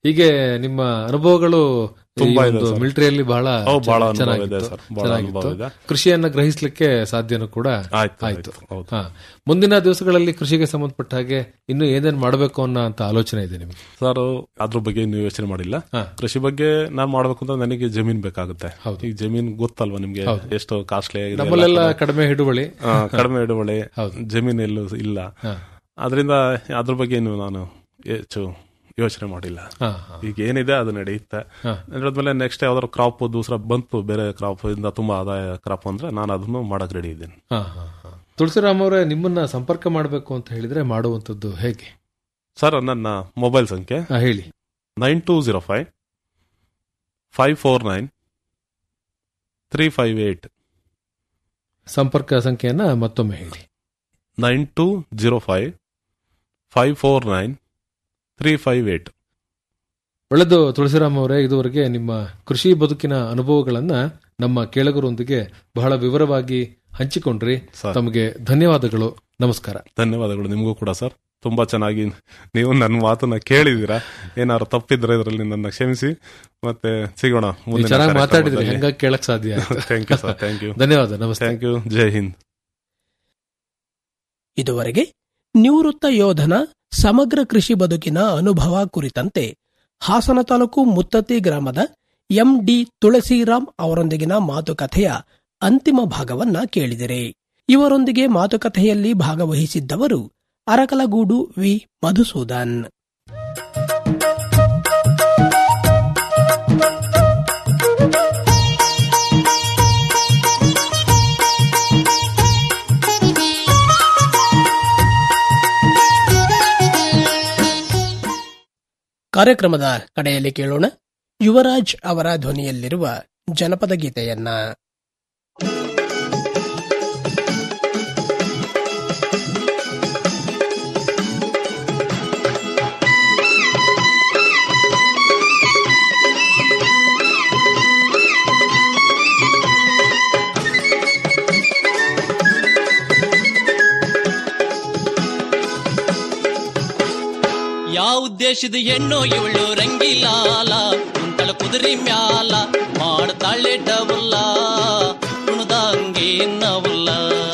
ಹೀಗೆ ನಿಮ್ಮ ಅನುಭವಗಳು ತುಂಬಾ ಇದೆ ಸರ್. ಮಿಲಿಟರಿಯಲ್ಲಿ ಬಹಳ ಓ, ಬಹಳ ಚೆನ್ನ- ಅನುಭವ ಚೆನ್ನಾಗಿತ್ತು. ಇದೆ ಸರ್. ಬಹಳ ಚೆನ್ನಾಗಿತ್ತು. ಅನುಭವ ಇದೆ. ಕೃಷಿಯನ್ನ ಗ್ರಹಿಸ್ಲಿಕ್ಕೆ ಸಾಧ್ಯನೂ ಕೂಡ ಆಯ್ತು, ಆಯ್ತು ಆಯ್ತು, ಹೌದು. ಹಾ. ಮುಂದಿನ ದಿವಸಗಳಲ್ಲಿ ಕೃಷಿಗೆ ಸಂಬಂಧಪಟ್ಟ ಹಾಗೆ ಇನ್ನು ಏನೇನ್ ಮಾಡಬೇಕು ಅನ್ನೋ ಅಂತ ಆಲೋಚನೆ ಇದೆ ನಿಮಗೆ ಸರ್ ಅದ್ರ ಬಗ್ಗೆ ಇನ್ನು ಯೋಚನೆ ಮಾಡಿಲ್ಲ ಹಾ. ಕೃಷಿ ಬಗ್ಗೆ ನಾನ್ ಮಾಡ್ಬೇಕು ಅಂತ ನನಗೆ ಜಮೀನ್ ಬೇಕಾಗುತ್ತೆ ಹೌದು. ಈಗ ಜಮೀನ್ ಗೊತ್ತಲ್ವಾ ನಿಮ್ಗೆ ಎಷ್ಟು ಕಾಸ್ಟ್ಲಿ ಆಗಿದೆ ನಮ್ಮಲ್ಲೆಲ್ಲ ಎಲ್ಲ ಕಡೆ. ಕಡಿಮೆ ಹಿಡುವಳಿ ಆ, ಕಡಿಮೆ ಹಿಡುವಳಿ ಹೌದು. ಜಮೀನ್ ಎಲ್ಲೂ ಇಲ್ಲ ಹಾ. ಅದರಿಂದ ಅದ್ರ ಬಗ್ಗೆ ಇನ್ನು ನಾನು ಹೆಚ್ಚು ಯೋಚನೆ ಮಾಡಿಲ್ಲ ಹಾ, ಹಾ. ಈಗ ಏನಿದೆ ಅದು ನಡೆಯುತ್ತೆ ಹಾ. ನಡೆದ್ಮೇಲೆ ನೆಕ್ಸ್ಟ್ ಯಾವ್ದಾದ್ರು ಕ್ರಾಪ್ ದೂಸರ ಬಂತು ಬೇರೆ ಕ್ರಾಪ್ ಇಂದ ತುಂಬಾ ಆದಾಯ ಕ್ರಾಪ್ ಅಂದ್ರೆ ನಾನು ಅದನ್ನು ಮಾಡಕ್ ರೆಡಿ ಇದ್ದೀನಿ ಹಾ, ಹಾ, ಹಾ. ತುಳಸಿರಾಮ್ ಅವರೇ ನಿಮ್ಮನ್ನ ಸಂಪರ್ಕ ಮಾಡಬೇಕು ಅಂತ ಹೇಳಿದ್ರೆ ಮಾಡುವಂತದ್ದು ಹೇಗೆ ಸರ್ ನನ್ನ ಮೊಬೈಲ್ ಸಂಖ್ಯೆ ಹಾ, ಹೇಳಿ nine two zero five five four nine three five eight ಸಂಪರ್ಕ ಸಂಖ್ಯೆಯನ್ನ ಮತ್ತೊಮ್ಮೆ ಹೇಳಿ nine two zero five five four nine three five eight ಒಳ್ಳೆದು ತುಳಸಿರಾಮ್ ಅವರೇ ಇದುವರೆಗೆ ನಿಮ್ಮ ಕೃಷಿ ಬದುಕಿನ ಅನುಭವಗಳನ್ನ ನಮ್ಮ ಕೇಳಗರೊಂದಿಗೆ ಬಹಳ ವಿವರವಾಗಿ ಹಂಚಿಕೊಂಡ್ರಿ ಸರ್. ತಮಗೆ ಧನ್ಯವಾದಗಳು ನಮಸ್ಕಾರ ಧನ್ಯವಾದಗಳು ನಿಮಗೂ ಕೂಡ ಸರ್ ತುಂಬಾ ಚೆನ್ನಾಗಿ ನೀವು ನನ್ನ ಮಾತನ್ನ ಕೇಳಿದೀರಾ ಏನಾದ್ರು ತಪ್ಪಿದ್ರೆ ಇದರಲ್ಲಿ ನನ್ನ ಕ್ಷಮಿಸಿ ಮತ್ತೆ ಸಿಗೋಣ ನೀವು ಚೆನ್ನಾಗಿ ಮಾತಾಡಿದ್ರಿ ಹೆಂಗಾಗಿ ಕೇಳಕ್ ಸಾಧ್ಯ thank you sir thank you ಧನ್ಯವಾದ ನಮಸ್ತೆ ಥ್ಯಾಂಕ್ ಯು ಜೈ ಹಿಂದ್ ಇದುವರೆಗೆ ನಿವೃತ್ತ ಯೋಧನ ಸಮಗ್ರ ಕೃಷಿ ಬದುಕಿನ ಅನುಭವ ಕುರಿತಂತೆ ಹಾಸನ ತಾಲೂಕು ಮುತ್ತತಿ ಗ್ರಾಮದ ಎಂಡಿ ತುಳಸಿರಾಮ್ ಅವರೊಂದಿಗಿನ ಮಾತುಕತೆಯ ಅಂತಿಮ ಭಾಗವನ್ನ ಕೇಳಿದಿರಿ ಇವರೊಂದಿಗೆ ಮಾತುಕತೆಯಲ್ಲಿ ಭಾಗವಹಿಸಿದ್ದವರು ಅರಕಲಗೂಡು ವಿ ಮಧುಸೂದನ್ ಕಾರ್ಯಕ್ರಮದ ಕಡೆಯಲ್ಲಿ ಕೇಳೋಣ ಯುವರಾಜ್ ಅವರ ಧ್ವನಿಯಲ್ಲಿರುವ ಜನಪದ ಗೀತೆಯನ್ನ ಯಾವ ಉದ್ದೇಶದ ಹೆಣ್ಣು ಇವಳು ರಂಗಿಲಾಲ ಕುಂತಳ ಕುದುರೆ ಮ್ಯಾಲ ಮಾಡ್ತಾಳೆ ಡಬಲ್ಲ ಕುಣದಂಗೆ ನವುಲ್ಲ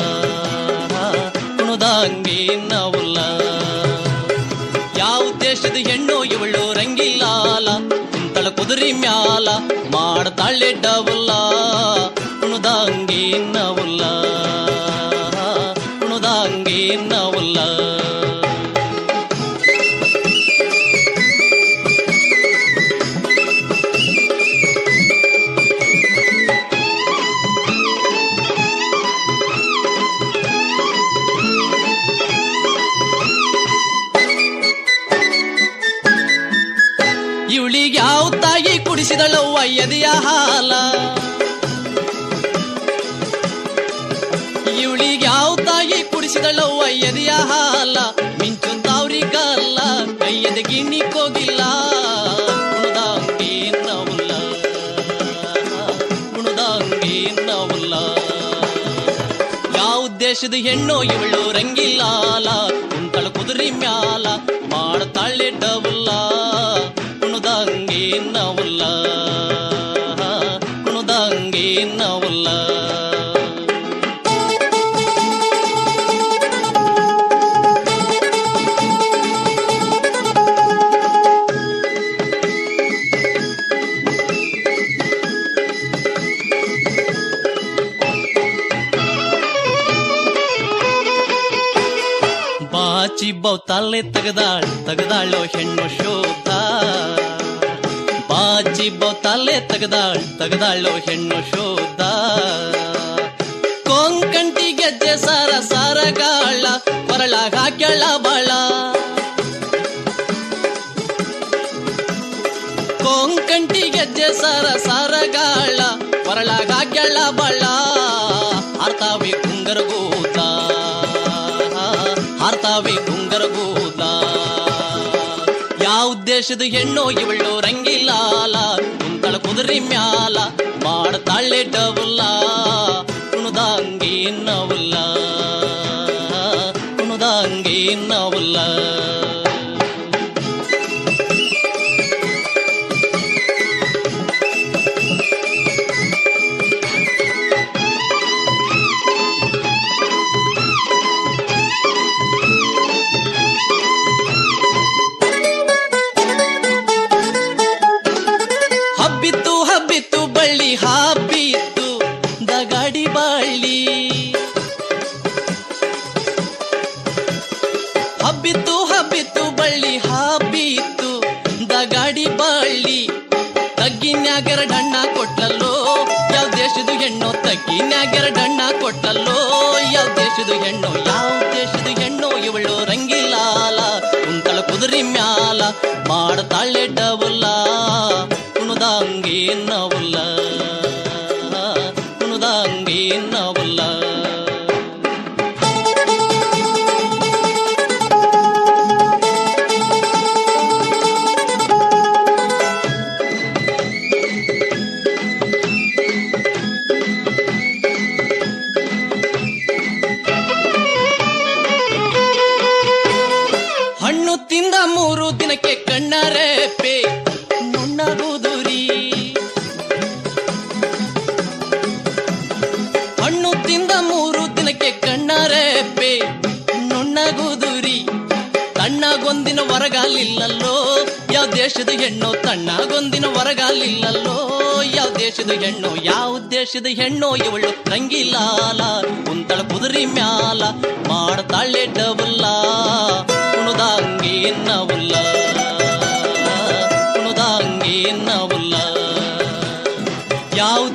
ಕುಣದಂಗೆ ನವುಲ್ಲ ಯಾವ ಉದ್ದೇಶದ ಹೆಣ್ಣು ಇವಳು ರಂಗಿಲಾಲ ಕುಂತಳ ಕುದುರೆ ಮ್ಯಾಲ ಮಾಡ್ತಾಳೆ ಡಬಲ್ಲ ಕುಣದಂಗೆ ನವುಲ್ಲ ಕುಣದಂಗೆ ನವುಲ್ಲ ಇವಳಿಗೆ ಯಾವ ತಾಯಿ ಕುಡಿಸಿದಳವ್ವ ಎದೆಯ ಹಾಲ ಇವಳಿಗೆ ಯಾವ ತಾಯಿ ಕುಡಿಸಿದಳವ್ವ ಎದೆಯ ಹಾಲ ಮಿಂಚುಂತಾವ್ರಿ ಗಲ್ಲ ಕೈಯದ ಗಿಣ್ಣಿ ಕೋಗಿಲ್ಲ ಕುಣದಂಗೆ ನವುಲ್ಲ ಕುಣದಂಗೆ ನವುಲ್ಲ ಯಾವ ಉದ್ದೇಶದ ಹೆಣ್ಣು ಇವಳು ರಂಗಿಲಾಲ ಕುಂತಳ ಕುದುರೆ ಮ್ಯಾಲ ಮಾಡ್ತಾಳೆ ಡಬಲ್ಲ ಕುಣದಂಗೆ ನವುಲ್ಲ ಕುಣದಂಗೆ ನವುಲ್ಲ ಬಾಚಿ ಬೌತಾಲೆ ತೆಗದಾಳ್ ತೆಗದಾಳೋ ಹೆಣ್ಣು ಶೋಧ ಬಾಚಿ ಬೌತಾಲೆ ತೆಗದಾಳ್ ತೆಗದಾಳೋ ಹೆಣ್ಣು ಶೋಧ ಕೊಂಕಂಟಿ ಗೆಜ್ಜೆ ಸಾರ ಸಾರಗಾಳ ಕೊರಳಾಗ ಹಾಕ್ಯಾಳ ಬಾಳ ಕೊಂಕಂಟಿ ಗೆಜ್ಜೆ ಸಾರ ಸಾರಗಾಳ ಕೊರಳಾಗ ಹಾಕ್ಯಾಳ ಬಾಳ ಹಾರ್ತಾವೆ ಕುಂಗರಗೂತ ಹಾರ್ತಾವೆ ಕುಂಗರಗೂತ ಯಾವ ಉದ್ದೇಶದ ಹೆಣ್ಣು ಇವಳು ರಂಗಿಲಾಲ ಕುಂತಳ ಕುದುರೆ ಮ್ಯಾಲ ಮಾಡ್ತಾಳೆ ಡಬಲ್ಲ ಕುಣದಂಗೆ ನವುಲ್ಲ ಕುಣದಂಗೆ ನವುಲ್ಲ ಗಾಡಿ ಬಾಳ್ಲಿ ಹಬ್ಬಿತ್ತು ಹಬ್ಬಿತ್ತು ಬಳ್ಳಿ ಹಬ್ಬಿತ್ತು ದಗಾಡಿ ಬಳ್ಳಿ ತಗ್ಗಿನ್ಯಾಗೆರಡಣ್ಣ ಕೊಟ್ಲಲ್ಲೋ ಯಾವ ದೇಶದ ಹೆಣ್ಣು ತಗ್ಗಿನ್ಯಾಗೆರಡಣ್ಣ ಕೊಟ್ಲಲ್ಲೋ ಯಾವ ದೇಶದ ಹೆಣ್ಣು ಯಾವ ದೇಶದ ಹೆಣ್ಣು ಇವಳು ರಂಗಿಲಾಲ ಕುಂತಳ ಕುದುರೆ ಮ್ಯಾಲ ಮಾಡ್ತಾಳೆ ಡಬಲ್ಲ ಕುಣದಂಗೆ ನವಲ್ಲ ಕುಣದಂಗೆ ನವಲ್ಲ ಹಣ್ಣು ತಿಂದ ಮೂರು ದಿನಕ್ಕೆ ಕಣ್ಣಾರೆಪ್ಪೆ ನುಣ್ಣಗುದುರಿ ಹಣ್ಣು ತಿಂದ ಮೂರು ದಿನಕ್ಕೆ ಕಣ್ಣಾರೆಪ್ಪೆ ನುಣ್ಣಗುದುರಿ ತಣ್ಣಗೊಂದಿನ ಹೊರಗಾಲಿಲ್ಲಲ್ಲೋ ಯಾವ ದೇಶದ ಹೆಣ್ಣು ತಣ್ಣಗೊಂದಿನ ಹೊರಗಾಲಿಲ್ಲಲ್ಲೋ ಯಾವ ದೇಶದ ಹೆಣ್ಣು ಯಾವ ದೇಶದ ಹೆಣ್ಣು ಇವಳು ರಂಗಿಲಾಲ ಕುಂತಳ ಕುದುರೆ ಮ್ಯಾಲ ಮಾಡ್ತಾಳೆ ಡಬಲ್ಲ ಕುಣದಂಗೆ ನವಲ್ಲ